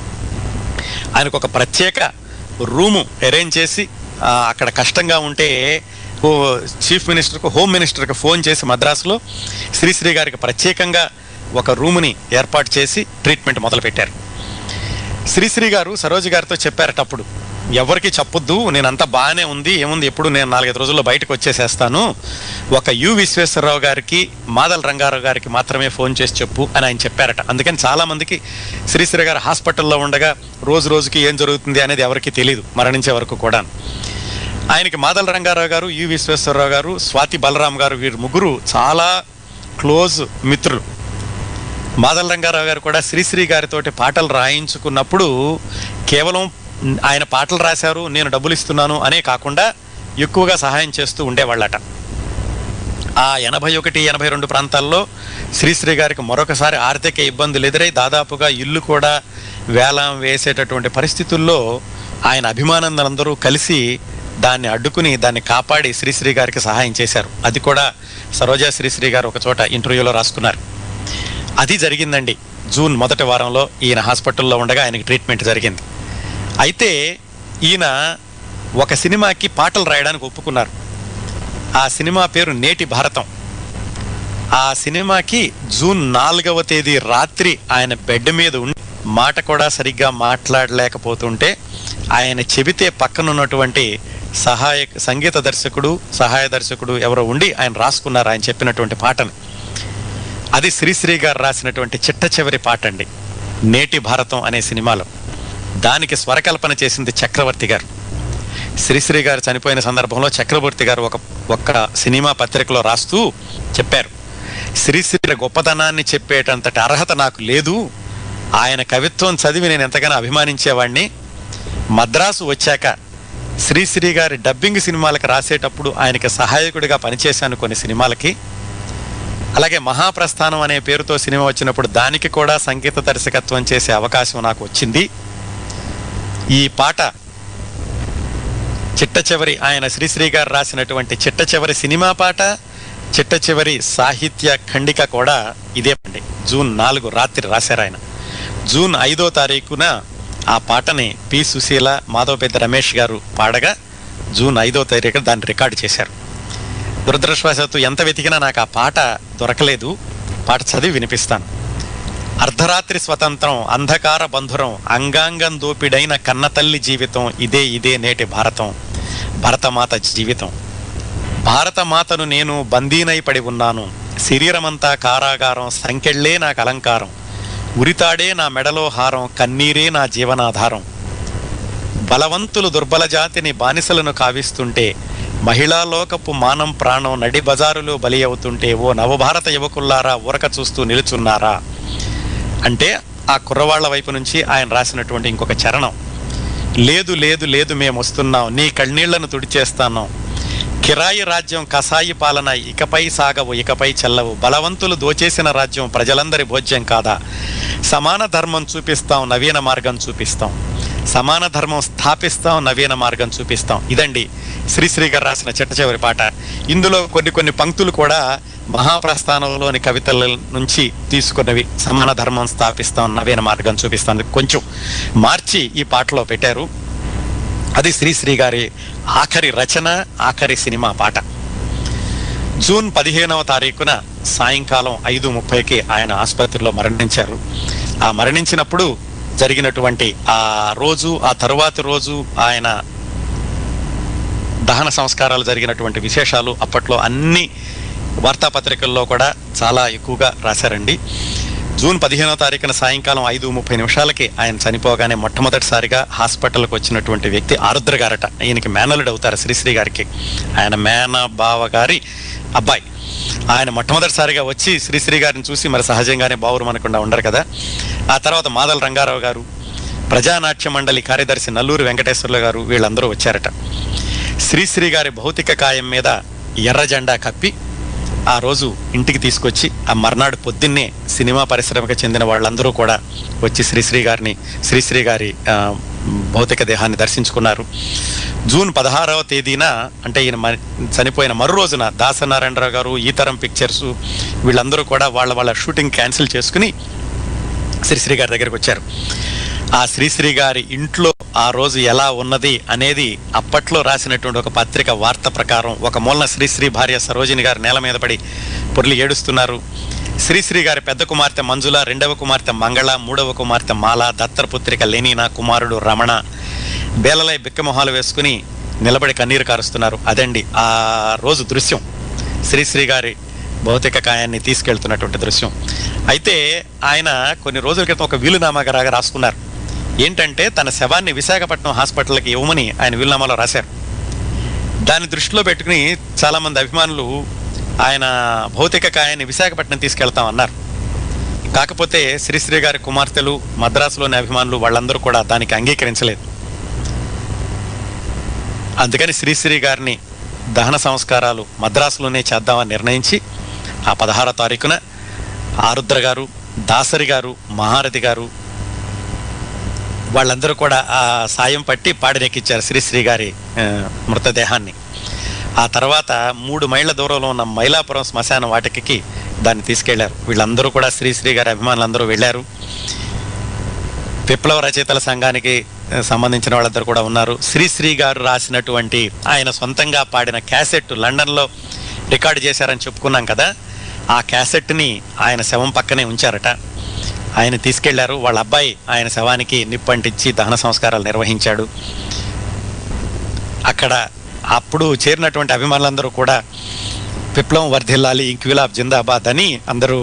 ఆయనకు ఒక ప్రత్యేక రూము అరేంజ్ చేసి ఆ, అక్కడ కష్టంగా ఉంటే ఓ చీఫ్ మినిస్టర్కు హోమ్ మినిస్టర్కి ఫోన్ చేసి మద్రాసులో శ్రీశ్రీ గారికి ప్రత్యేకంగా ఒక రూముని ఏర్పాటు చేసి ట్రీట్మెంట్ మొదలుపెట్టారు శ్రీశ్రీ గారు సరోజ్ గారితో చెప్పారట అప్పుడు ఎవరికి చెప్పొద్దు నేనంతా బాగానే ఉంది ఏముంది ఎప్పుడు నేను నాలుగైదు రోజుల్లో బయటకు వచ్చేసేస్తాను ఒక యు విశ్వేశ్వరరావు గారికి మాదల రంగారావు గారికి మాత్రమే ఫోన్ చేసి చెప్పు అని ఆయన చెప్పారట అందుకని చాలా మందికి శ్రీశ్రీ గారు హాస్పిటల్లో ఉండగా రోజు రోజుకి ఏం జరుగుతుంది అనేది ఎవరికి తెలియదు మరణించే వరకు కూడా ఆయనకి మాదల రంగారావు గారు యు విశ్వేశ్వరరావు గారు స్వాతి బలరాం గారు వీరు ముగ్గురు చాలా క్లోజ్ మిత్రులు మాదల రంగారావు గారు కూడా శ్రీశ్రీ గారితోటి పాటలు రాయించుకున్నప్పుడు కేవలం ఆయన పాటలు రాశారు నేను డబ్బులు ఇస్తున్నాను అనే కాకుండా ఎక్కువగా సహాయం చేస్తూ ఉండేవాళ్ళట ఆ ఎనభై ఒకటి ఎనభై రెండు ప్రాంతాల్లో శ్రీశ్రీ గారికి మరొకసారి ఆర్థిక ఇబ్బందులు ఎదురై దాదాపుగా ఇల్లు కూడా వేలం వేసేటటువంటి పరిస్థితుల్లో ఆయన అభిమానందరందరూ కలిసి దాన్ని అడ్డుకుని దాన్ని కాపాడి శ్రీశ్రీ గారికి సహాయం చేశారు అది కూడా సరోజా శ్రీశ్రీ గారు ఒక చోట ఇంటర్వ్యూలో రాసుకున్నారు అది జరిగిందండి జూన్ మొదటి వారంలో ఈయన హాస్పిటల్లో ఉండగా ఆయనకి ట్రీట్మెంట్ జరిగింది అయితే ఈయన ఒక సినిమాకి పాటలు రాయడానికి ఒప్పుకున్నారు ఆ సినిమా పేరు నేటి భారతం ఆ సినిమాకి జూన్ నాలుగవ తేదీ రాత్రి ఆయన బెడ్ మీద ఉండి మాట కూడా సరిగ్గా మాట్లాడలేకపోతుంటే ఆయన చెబితే పక్కనున్నటువంటి సహాయ సంగీత దర్శకుడు సహాయ దర్శకుడు ఎవరో ఉండి ఆయన రాసుకున్నారు ఆయన చెప్పినటువంటి పాటని అది శ్రీశ్రీ గారు రాసినటువంటి చిట్ట చివరి పాట అండి నేటి భారతం అనే సినిమాలో దానికి స్వరకల్పన చేసింది చక్రవర్తి గారు శ్రీశ్రీ గారు చనిపోయిన సందర్భంలో చక్రవర్తి గారు ఒక ఒక్క సినిమా పత్రికలో రాస్తూ చెప్పారు శ్రీశ్రీ గొప్పతనాన్ని చెప్పేటంతటి అర్హత నాకు లేదు ఆయన కవిత్వం చదివి నేను ఎంతగానో అభిమానించేవాడిని మద్రాసు వచ్చాక శ్రీశ్రీ గారి డబ్బింగ్ సినిమాలకు రాసేటప్పుడు ఆయనకి సహాయకుడిగా పనిచేశాను కొన్ని సినిమాలకి అలాగే మహాప్రస్థానం అనే పేరుతో సినిమా వచ్చినప్పుడు దానికి కూడా సంగీత దర్శకత్వం చేసే అవకాశం నాకు వచ్చింది ఈ పాట చిట్ట చివరి ఆయన శ్రీశ్రీ గారు రాసినటువంటి చిట్ట చివరి సినిమా పాట చిట్ట చివరి సాహిత్య ఖండిక కూడా ఇదే అండి జూన్ నాలుగు రాత్రి రాశారు ఆయన జూన్ ఐదో తారీఖున ఆ పాటని పి సుశీల మాధవపెద్ద రమేష్ గారు పాడగా జూన్ ఐదో తారీఖున దాన్ని రికార్డు చేశారు దురదృష్టవశాత్తు ఎంత వెతికినా నాకు ఆ పాట దొరకలేదు పాట చదివి వినిపిస్తాను అర్ధరాత్రి స్వతంత్రం అంధకార బంధురం అంగాంగం దోపిడైన కన్నతల్లి జీవితం ఇదే ఇదే నేటి భారతం భరతమాత జీవితం భారతమాతను నేను బందీనై పడి ఉన్నాను శరీరమంతా కారాగారం సంకెళ్ళే నాకు అలంకారం ఉరితాడే నా మెడలో హారం కన్నీరే నా జీవనాధారం బలవంతులు దుర్బల జాతిని బానిసలను కావిస్తుంటే మహిళా లోకపు మానం ప్రాణం నడి బజారులో బలి అవుతుంటే ఓ నవభారత యువకుల్లారా ఊరక చూస్తూ నిలుచున్నారా అంటే ఆ కుర్రవాళ్ల వైపు నుంచి ఆయన రాసినటువంటి ఇంకొక చరణం లేదు లేదు లేదు మేము వస్తున్నాం నీ కన్నీళ్లను తుడిచేస్తాను కిరాయి రాజ్యం కసాయి పాలన ఇకపై సాగవు ఇకపై చెల్లవు బలవంతులు దోచేసిన రాజ్యం ప్రజలందరి భోజ్యం కాదా సమాన ధర్మం చూపిస్తాం నవీన మార్గం చూపిస్తాం సమాన ధర్మం స్థాపిస్తాం నవీన మార్గం చూపిస్తాం ఇదండి శ్రీశ్రీ గారు రాసిన చిట్ట చివరి పాట ఇందులో కొన్ని కొన్ని పంక్తులు కూడా మహాప్రస్థానంలోని కవితల నుంచి తీసుకున్నవి సమాన ధర్మం స్థాపిస్తాం నవీన మార్గం చూపిస్తాం కొంచెం మార్చి ఈ పాటలో పెట్టారు అది శ్రీశ్రీ గారి ఆఖరి రచన ఆఖరి సినిమా పాట జూన్ పదిహేనవ తారీఖున సాయంకాలం ఐదు ముప్పైకి ఆయన ఆసుపత్రిలో మరణించారు ఆ మరణించినప్పుడు జరిగినటువంటి ఆ రోజు ఆ తరువాతి రోజు ఆయన దహన సంస్కారాలు జరిగినటువంటి విశేషాలు అప్పట్లో అన్ని వార్తాపత్రికల్లో కూడా చాలా ఎక్కువగా రాశారండి జూన్ పదిహేనో తారీఖున సాయంకాలం ఐదు ముప్పై నిమిషాలకి ఆయన చనిపోగానే మొట్టమొదటిసారిగా హాస్పిటల్కి వచ్చినటువంటి వ్యక్తి ఆరుద్ర గారట ఈయనకి మేనలుడు అవుతారు శ్రీశ్రీ గారికి ఆయన మేన బావ గారి అబ్బాయి ఆయన మొట్టమొదటిసారిగా వచ్చి శ్రీశ్రీ గారిని చూసి మరి సహజంగానే బావురు మనకుండా ఉండరు కదా ఆ తర్వాత మాదల రంగారావు గారు ప్రజానాట్య మండలి కార్యదర్శి నల్లూరు వెంకటేశ్వర్లు గారు వీళ్ళందరూ వచ్చారట శ్రీశ్రీ గారి భౌతిక కాయం మీద ఎర్ర జెండా కప్పి ఆ రోజు ఇంటికి తీసుకొచ్చి ఆ మర్నాడు పొద్దున్నే సినిమా పరిశ్రమకు చెందిన వాళ్ళందరూ కూడా వచ్చి శ్రీశ్రీ గారిని శ్రీశ్రీ గారి ఆ, భౌతిక దేహాన్ని దర్శించుకున్నారు జూన్ పదహారవ తేదీన అంటే ఈయన మ- చనిపోయిన మరో రోజున దాసనారాయణరావు గారు ఈతరం పిక్చర్స్ వీళ్ళందరూ కూడా వాళ్ళ వాళ్ళ షూటింగ్ క్యాన్సిల్ చేసుకుని శ్రీశ్రీ గారి దగ్గరికి వచ్చారు ఆ శ్రీశ్రీ గారి ఇంట్లో ఆ రోజు ఎలా ఉన్నది అనేది అప్పట్లో రాసినటువంటి ఒక పత్రిక వార్త ప్రకారం ఒక మూలన శ్రీశ్రీ భార్య సరోజిని గారు నేల మీద పడి పొర్లి ఏడుస్తున్నారు శ్రీశ్రీ గారి పెద్ద కుమార్తె మంజుల రెండవ కుమార్తె మంగళ మూడవ కుమార్తె మాల దత్తరపుత్రిక లెనీనా కుమారుడు రమణ బేలలై బిక్కమొహాలు వేసుకుని నిలబడి కన్నీరు కారుస్తున్నారు అదండి ఆ రోజు దృశ్యం శ్రీశ్రీ గారి భౌతిక కాయాన్ని తీసుకెళ్తున్నటువంటి దృశ్యం అయితే ఆయన కొన్ని రోజుల క్రితం ఒక వీలునామాగా రాగా రాసుకున్నారు ఏంటంటే తన శవాన్ని విశాఖపట్నం హాస్పిటల్కి ఇవ్వమని ఆయన వీలునామాలో రాశారు దాన్ని దృష్టిలో పెట్టుకుని చాలామంది అభిమానులు ఆయన భౌతిక కాయాన్ని విశాఖపట్నం తీసుకెళ్తాం అన్నారు కాకపోతే శ్రీశ్రీ గారి కుమార్తెలు మద్రాసులోని అభిమానులు వాళ్ళందరూ కూడా దానికి అంగీకరించలేదు అందుకని శ్రీశ్రీ గారిని దహన సంస్కారాలు మద్రాసులోనే చేద్దామని నిర్ణయించి ఆ పదహారో తారీఖున ఆరుద్ర గారు దాసరి గారు మహారథి గారు వాళ్ళందరూ కూడా ఆ సాయం పట్టి పాడినెక్కించారు శ్రీశ్రీ గారి ఆ, మృతదేహాన్ని ఆ తర్వాత మూడు మైళ్ళ దూరంలో ఉన్న మైలాపురం శ్మశాన వాటికి దాన్ని తీసుకెళ్లారు వీళ్ళందరూ కూడా శ్రీశ్రీ గారి అభిమానులందరూ వెళ్ళారు విప్లవ రచయితల సంఘానికి ఆ, సంబంధించిన వాళ్ళందరూ కూడా ఉన్నారు శ్రీశ్రీ గారు రాసినటువంటి ఆయన సొంతంగా పాడిన క్యాసెట్ లండన్లో రికార్డు చేశారని చెప్పుకున్నాం కదా ఆ క్యాసెట్ని ఆయన శవం పక్కనే ఉంచారట ఆయన తీసుకెళ్లారు వాళ్ళ అబ్బాయి ఆయన శవానికి నిప్పంటించి దహన సంస్కారాలు నిర్వహించాడు అక్కడ అప్పుడు చేరినటువంటి అభిమానులందరూ కూడా విప్లవం వర్ధిల్లాలి ఇంక్విలాబ్ జిందాబాద్ అని అందరూ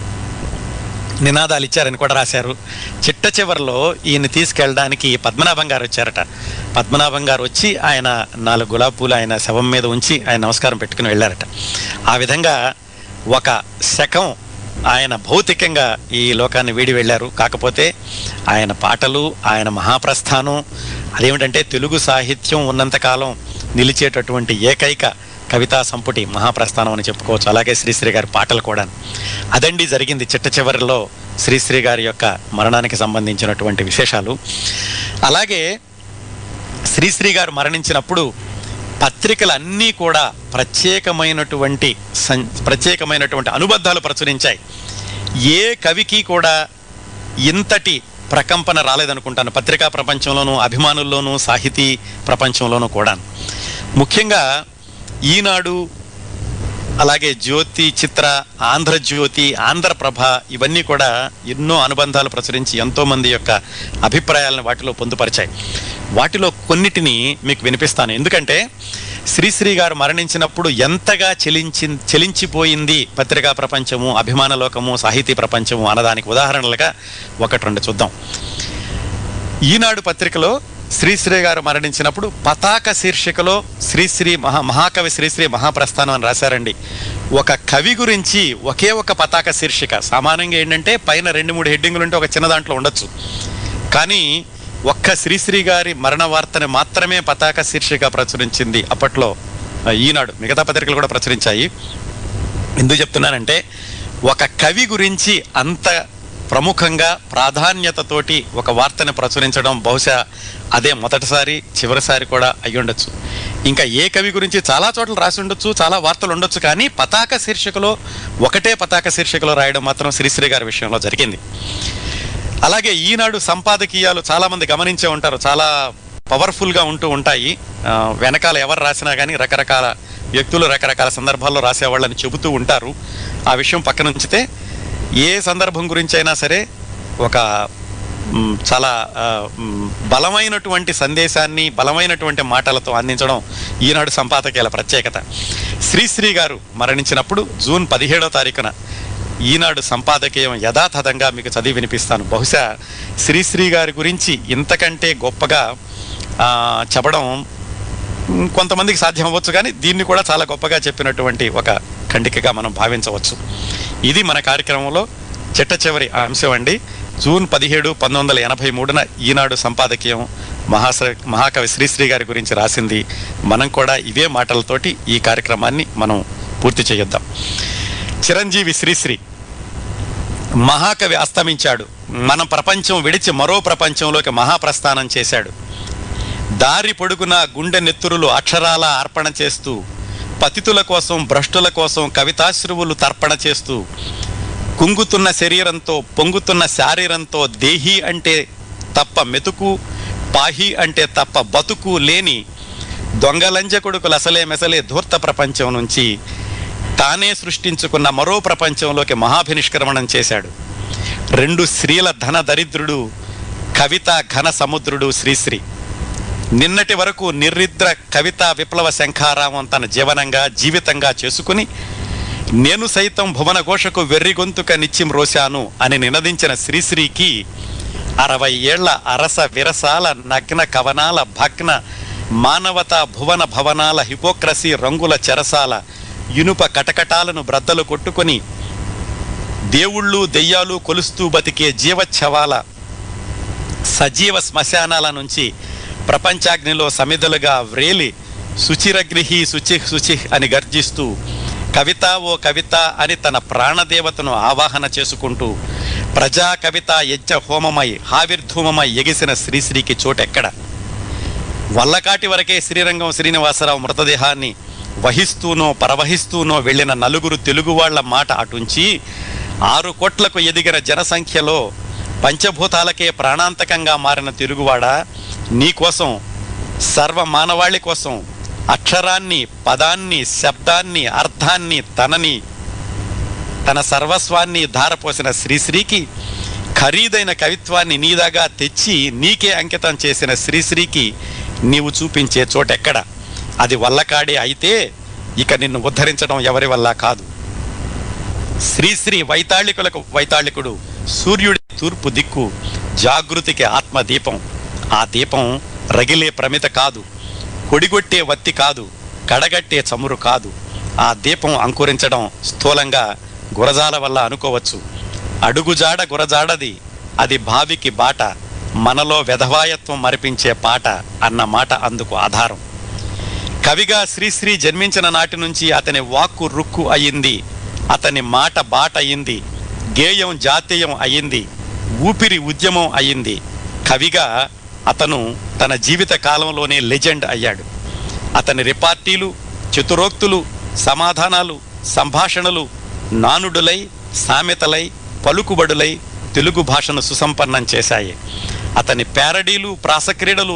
నినాదాలు ఇచ్చారని కూడా రాశారు చిట్ట చివరిలో ఈయన తీసుకెళ్ళడానికి పద్మనాభం గారు వచ్చారట పద్మనాభం గారు వచ్చి ఆయన నాలుగు గులాబీ పూలు ఆయన శవం మీద ఉంచి ఆయన నమస్కారం పెట్టుకుని వెళ్ళారట ఆ విధంగా ఒక శకం ఆయన భౌతికంగా ఈ లోకాన్ని వీడి వెళ్ళారు కాకపోతే ఆయన పాటలు ఆయన మహాప్రస్థానం అదేమిటంటే తెలుగు సాహిత్యం ఉన్నంతకాలం నిలిచేటటువంటి ఏకైక కవితా సంపుటి మహాప్రస్థానం అని చెప్పుకోవచ్చు అలాగే శ్రీశ్రీ గారి పాటలు కూడా అదండి జరిగింది చిట్ట చివరిలో శ్రీశ్రీ గారి యొక్క మరణానికి సంబంధించినటువంటి విశేషాలు అలాగే శ్రీశ్రీ గారు మరణించినప్పుడు పత్రికలన్నీ కూడా ప్రత్యేకమైనటువంటి సం- ప్రత్యేకమైనటువంటి అనుబంధాలు ప్రచురించాయి ఏ కవికి కూడా ఇంతటి ప్రకంపన రాలేదనుకుంటాను పత్రికా ప్రపంచంలోనూ అభిమానుల్లోనూ సాహితీ ప్రపంచంలోనూ కూడా ముఖ్యంగా ఈనాడు అలాగే జ్యోతి చిత్ర ఆంధ్రజ్యోతి ఆంధ్రప్రభ ఇవన్నీ కూడా ఎన్నో అనుబంధాలు ప్రచురించి ఎంతో మంది యొక్క అభిప్రాయాలను వాటిలో పొందుపరిచాయి వాటిలో కొన్నిటిని మీకు వినిపిస్తాను ఎందుకంటే శ్రీశ్రీ గారు మరణించినప్పుడు ఎంతగా చెలించి చెలించిపోయింది పత్రికా ప్రపంచము అభిమాన లోకము సాహితీ ప్రపంచము అన్నదానికి ఉదాహరణలుగా ఒకటి రెండు చూద్దాం ఈనాడు పత్రికలో శ్రీశ్రీ గారు మరణించినప్పుడు పతాక శీర్షికలో శ్రీశ్రీ మహా మహాకవి శ్రీశ్రీ మహాప్రస్థానం అని రాశారండి ఒక కవి గురించి ఒకే ఒక పతాక శీర్షిక సామాన్యంగా ఏంటంటే పైన రెండు మూడు హెడ్డింగులు ఉంటే ఒక చిన్న దాంట్లో ఉండొచ్చు కానీ ఒక్క శ్రీశ్రీ గారి మరణ వార్తని మాత్రమే పతాక శీర్షిక ప్రచురించింది అప్పట్లో ఆ, ఈనాడు మిగతా పత్రికలు కూడా ప్రచురించాయి ఎందుకు చెప్తున్నానంటే ఒక కవి గురించి అంత ప్రముఖంగా ప్రాధాన్యతతోటి ఒక వార్తని ప్రచురించడం బహుశా అదే మొదటిసారి చివరిసారి కూడా అయి ఉండొచ్చు ఇంకా ఏ కవి గురించి చాలా చోట్ల రాసి ఉండొచ్చు చాలా వార్తలు ఉండొచ్చు కానీ పతాక శీర్షికలో ఒకటే పతాక శీర్షికలో రాయడం మాత్రం శ్రీశ్రీ గారి విషయంలో జరిగింది అలాగే ఈనాడు సంపాదకీయాలు చాలా మంది గమనించే ఉంటారు చాలా పవర్ఫుల్ గా ఉంటూ ఉంటాయి ఆ, వెనకాల ఎవరు రాసినా కానీ రకరకాల వ్యక్తులు రకరకాల సందర్భాల్లో రాసేవాళ్ళని చెబుతూ ఉంటారు ఆ విషయం పక్కన ఉంచితే ఏ సందర్భం గురించి అయినా సరే ఒక మ్, చాలా ఆ, మ్, బలమైనటువంటి సందేశాన్ని బలమైనటువంటి మాటలతో అందించడం ఈనాడు సంపాదకీయాల ప్రత్యేకత శ్రీశ్రీ గారు మరణించినప్పుడు జూన్ పదిహేడో తారీఖున ఈనాడు సంపాదకీయం యథాతథంగా మీకు చదివి వినిపిస్తాను బహుశా శ్రీశ్రీ గారి గురించి ఇంతకంటే గొప్పగా ఆ, చెప్పడం మ్, కొంతమందికి సాధ్యం అవ్వచ్చు కానీ దీన్ని కూడా చాలా గొప్పగా చెప్పినటువంటి ఒక ఖండికగా మనం భావించవచ్చు ఇది మన కార్యక్రమంలో చిట్ట చివరి అంశం అండి జూన్ పదిహేడు పంతొమ్మిది వందల ఎనభై మూడున ఈనాడు సంపాదకీయం మహాస మహాకవి శ్రీశ్రీ గారి గురించి రాసింది మనం కూడా ఇవే మాటలతోటి ఈ కార్యక్రమాన్ని మనం పూర్తి చేద్దాం చిరంజీవి శ్రీశ్రీ మహాకవి అస్తమించాడు మనం ప్రపంచం విడిచి మరో ప్రపంచంలోకి మహాప్రస్థానం చేశాడు దారి పొడుగున గుండె నెత్తురులు అక్షరాల అర్పణ చేస్తూ పతితుల కోసం భ్రష్టుల కోసం కవితాశ్రువులు తర్పణ చేస్తూ కుంగుతున్న శరీరంతో పొంగుతున్న శారీరంతో దేహి అంటే తప్ప మెతుకు పాహి అంటే తప్ప బతుకు లేని దొంగలంజ కొడుకులు అసలే మెసలే ధూర్త ప్రపంచం నుంచి తానే సృష్టించుకున్న మరో ప్రపంచంలోకి మహాభినిష్క్రమణం చేశాడు రెండు స్త్రీల ధన దరిద్రుడు కవిత ఘన సముద్రుడు శ్రీశ్రీ నిన్నటి వరకు నిర్నిద్ర కవిత విప్లవ శంఖారామం తన జీవనంగా జీవితంగా చేసుకుని నేను సైతం భువన ఘోషకు వెర్రి గొంతుక నిత్యం రోశాను అని నినదించిన శ్రీశ్రీకి అరవై ఏళ్ల అరస విరసాల నగ్న కవనాల భగ్న మానవత భువన భవనాల హిపోక్రసీ రంగుల చెరసాల ఇనుప కటకటాలను బ్రద్దలు కొట్టుకొని దేవుళ్ళు దెయ్యాలు కొలుస్తూ బతికే జీవచ్ఛవాల సజీవ శ్మశానాల నుంచి ప్రపంచాగ్నిలో సమిధలుగా వ్రేలి శుచిరగ్నిహి శుచి శుచి అని గర్జిస్తూ కవిత ఓ కవిత అని తన ప్రాణదేవతను ఆవాహన చేసుకుంటూ ప్రజా కవిత యజ్ఞ హోమమై హావిర్ధూమమై ఎగిసిన శ్రీశ్రీకి చోటెక్కడ వల్లకాటి వరకే శ్రీరంగం శ్రీనివాసరావు మృతదేహాన్ని వహిస్తూనో పరవహిస్తూనో వెళ్ళిన నలుగురు తెలుగు వాళ్ళ మాట అటుంచి ఆరు కోట్లకు ఎదిగిన జనసంఖ్యలో పంచభూతాలకే ప్రాణాంతకంగా మారిన తిరుగువాడ నీకోసం సర్వ మానవాళి కోసం అక్షరాన్ని పదాన్ని శబ్దాన్ని అర్థాన్ని తనని తన సర్వస్వాన్ని ధారపోసిన శ్రీశ్రీకి ఖరీదైన కవిత్వాన్ని నీదాగా తెచ్చి నీకే అంకితం చేసిన శ్రీశ్రీకి నీవు చూపించే చోటెక్కడ అది వల్లకాడే అయితే ఇక నిన్ను ఉద్ధరించడం ఎవరి వల్ల కాదు శ్రీశ్రీ వైతాళికులకు వైతాళికుడు సూర్యుడి తూర్పు దిక్కు జాగృతికి ఆత్మ దీపం ఆ దీపం రగిలే ప్రమిత కాదు కొడిగొట్టే వత్తి కాదు కడగట్టే చమురు కాదు ఆ దీపం అంకురించడం స్థూలంగా గురజాల వల్ల అనుకోవచ్చు అడుగుజాడ గురజాడది అది భావికి బాట మనలో వెధవాయత్వం మరిపించే పాట అన్న మాట అందుకు ఆధారం కవిగా శ్రీశ్రీ జన్మించిన నాటి నుంచి అతని వాక్కు రుక్కు అయింది అతని మాట బాట అయింది గేయం జాతీయం అయింది ఊపిరి ఉద్యమం అయింది కవిగా అతను తన జీవిత కాలంలోనే లెజెండ్ అయ్యాడు అతని రిపార్టీలు చతురోక్తులు సమాధానాలు సంభాషణలు నానుడులై సామెతలై పలుకుబడులై తెలుగు భాషను సుసంపన్నం చేశాయి అతని ప్యారడీలు ప్రాసక్రీడలు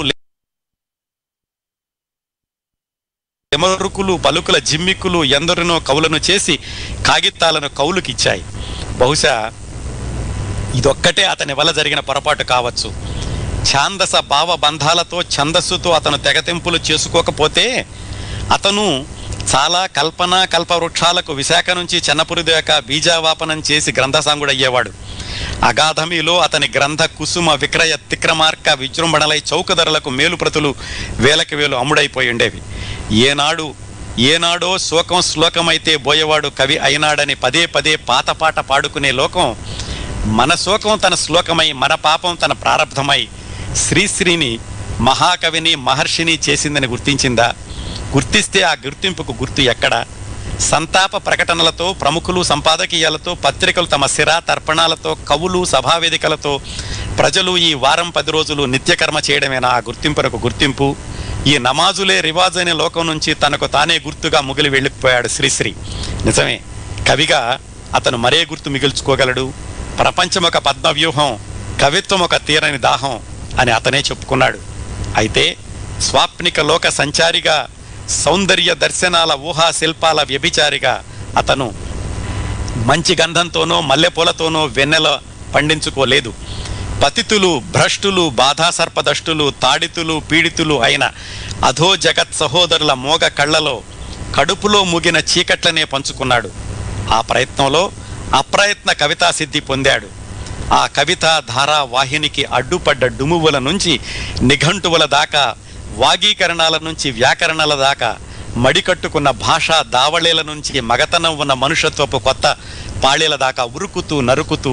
ఎమరుకులు పలుకుల జిమ్మిక్కులు ఎందరినో కవులను చేసి కాగితాలను కవులుకిచ్చాయి బహుశా ఇదొక్కటే అతని వల్ల జరిగిన పొరపాటు కావచ్చు ఛాందస భావ బంధాలతో ఛందస్సుతో అతను తెగతింపులు చేసుకోకపోతే అతను చాలా కల్పన కల్పవృక్షాలకు విశాఖ నుంచి చెన్నపురి దాకా బీజావాపనం చేసి గ్రంథసాంగుడయ్యేవాడు అగాధమిలో అతని గ్రంథ కుసుమ విక్రయ తిక్రమార్క విజృంభణలై చౌక ధరలకు మేలుప్రతులు వేలకి వేలు అమ్ముడైపోయి ఉండేవి ఏనాడు ఏనాడో శోకం శ్లోకమైతే బోయేవాడు కవి అయినాడని పదే పదే పాత పాట పాడుకునే లోకం మన శోకం తన శ్లోకమై మన పాపం తన ప్రారంధమై శ్రీశ్రీని మహాకవిని మహర్షిని చేసిందని గుర్తించిందా గుర్తిస్తే ఆ గుర్తింపుకు గుర్తు ఎక్కడ సంతాప ప్రకటనలతో ప్రముఖులు సంపాదకీయాలతో పత్రికలు తమ సిరా తర్పణాలతో కవులు సభావేదికలతో ప్రజలు ఈ వారం పది రోజులు నిత్యకర్మ చేయడమేనా ఆ గుర్తింపునకు గుర్తింపు ఈ నమాజులే రివాజ్ అనే లోకం నుంచి తనకు తానే గుర్తుగా ముగిలి వెళ్ళిపోయాడు శ్రీశ్రీ నిజమే కవిగా అతను మరే గుర్తు మిగుల్చుకోగలడు ప్రపంచం ఒక పద్మవ్యూహం కవిత్వం ఒక తీరని దాహం అని అతనే చెప్పుకున్నాడు అయితే స్వాప్నిక లోక సంచారిగా సౌందర్య దర్శనాల ఊహా శిల్పాల వ్యభిచారిగా అతను మంచి గంధంతోనో మల్లెపూలతోనో వెన్నెల పండించుకోలేదు పతితులు భ్రష్టులు బాధాసర్పదష్టులు తాడితులు పీడితులు అయిన అధో జగత్ సహోదరుల మోగ కళ్ళలో కడుపులో ముగిన చీకట్లనే పంచుకున్నాడు ఆ ప్రయత్నంలో అప్రయత్న కవితా సిద్ధి పొందాడు ఆ కవితా ధారా వాహినికి అడ్డుపడ్డ డుమువుల నుంచి నిఘంటువుల దాకా వాగీకరణాల నుంచి వ్యాకరణాల దాకా మడికట్టుకున్న భాషా దావళేల నుంచి మగతనం ఉన్న మనుషత్వపు కొత్త పాళీల దాకా ఉరుకుతూ నరుకుతూ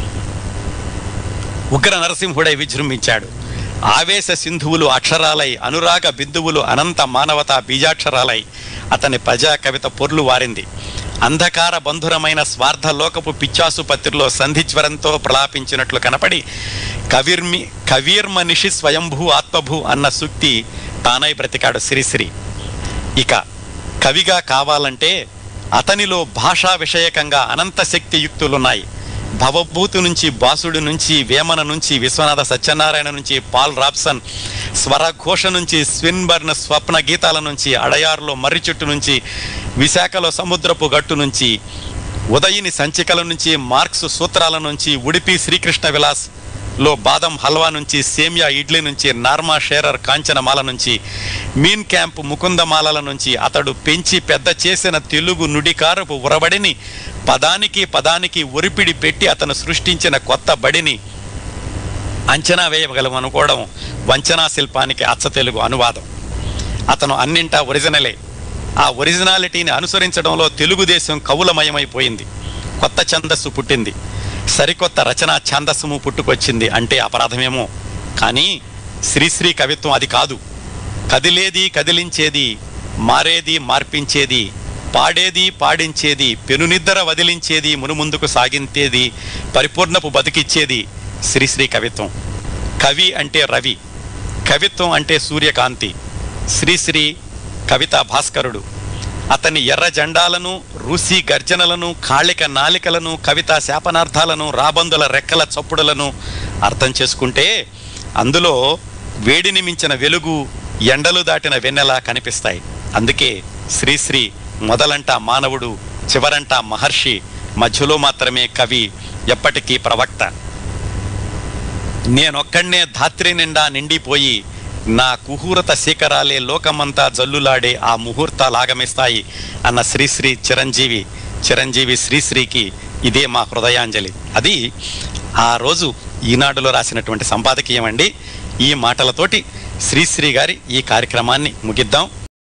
ఉగ్ర నరసింహుడై విజృంభించాడు ఆవేశ సింధువులు అక్షరాలై అనురాగ బిందువులు అనంత మానవతా బీజాక్షరాలై అతని ప్రజా కవిత పొర్లు వారింది అంధకార బంధురమైన స్వార్థ లోకపు పిచ్చాసుపత్రిలో సంధిజ్వరంతో ప్రలాపించినట్లు కనపడి కవిర్మి కవీర్మనిషి స్వయంభూ ఆత్మభూ అన్న సూక్తి తానై బ్రతికాడు శ్రీశ్రీ ఇక కవిగా కావాలంటే అతనిలో భాషా విషయకంగా అనంత శక్తి యుక్తులున్నాయి భవభూతి నుంచి బాసుడి నుంచి వేమన నుంచి విశ్వనాథ సత్యనారాయణ నుంచి పాల్ రాబ్సన్ స్వరఘోష నుంచి స్విన్బర్న్ స్వప్న గీతాల నుంచి అడయారులో మర్రి చెట్టు నుంచి విశాఖలో సముద్రపు గట్టు నుంచి ఉదయిని సంచికల నుంచి మార్క్స్ సూత్రాల నుంచి ఉడిపి శ్రీకృష్ణ విలాస్ లో బాదం హల్వా నుంచి సేమియా ఇడ్లీ నుంచి నార్మా షేరర్ కాంచనమాల నుంచి మీన్ క్యాంప్ ముకుందమాలల నుంచి అతడు పెంచి పెద్ద చేసిన తెలుగు నుడికారపు ఉరబడిని పదానికి పదానికి ఒరిపిడి పెట్టి అతను సృష్టించిన కొత్త బడిని అంచనా వేయగలం అనుకోవడం వంచనా శిల్పానికి అచ్చ తెలుగు అనువాదం అతను అన్నింటా ఒరిజినలే ఆ ఒరిజినాలిటీని అనుసరించడంలో తెలుగుదేశం కవులమయమైపోయింది కొత్త ఛందస్సు పుట్టింది సరికొత్త రచనా ఛాందస్సుము పుట్టుకొచ్చింది అంటే అపరాధమేమో కానీ శ్రీశ్రీ కవిత్వం అది కాదు కదిలేది కదిలించేది మారేది మార్పించేది పాడేది పాడించేది పెనునిద్దర వదిలించేది మునుముందుకు సాగించేది పరిపూర్ణపు బతికిచ్చేది శ్రీశ్రీ కవిత్వం కవి అంటే రవి కవిత్వం అంటే సూర్యకాంతి శ్రీశ్రీ కవితా భాస్కరుడు అతని ఎర్ర జెండాలను రూసీ గర్జనలను కాళిక నాలికలను కవితా శాపనార్థాలను రాబందుల రెక్కల చప్పుడులను అర్థం చేసుకుంటే అందులో వేడిని మించిన వెలుగు ఎండలు దాటిన వెన్నెలా కనిపిస్తాయి అందుకే శ్రీశ్రీ మొదలంట మానవుడు చివరంట మహర్షి మధ్యలో మాత్రమే కవి ఎప్పటికీ ప్రవక్త నేనొక్కడ్నే ధాత్రి నిండా నిండిపోయి నా కుహూరత శిఖరాలే లోకమంతా జల్లులాడే ఆ ముహూర్తాలాగమిస్తాయి అన్న శ్రీశ్రీ చిరంజీవి చిరంజీవి శ్రీశ్రీకి ఇదే మా హృదయాంజలి అది ఆ రోజు ఈనాడులో రాసినటువంటి సంపాదకీయం అండి ఈ మాటలతోటి శ్రీశ్రీ గారి ఈ కార్యక్రమాన్ని ముగిద్దాం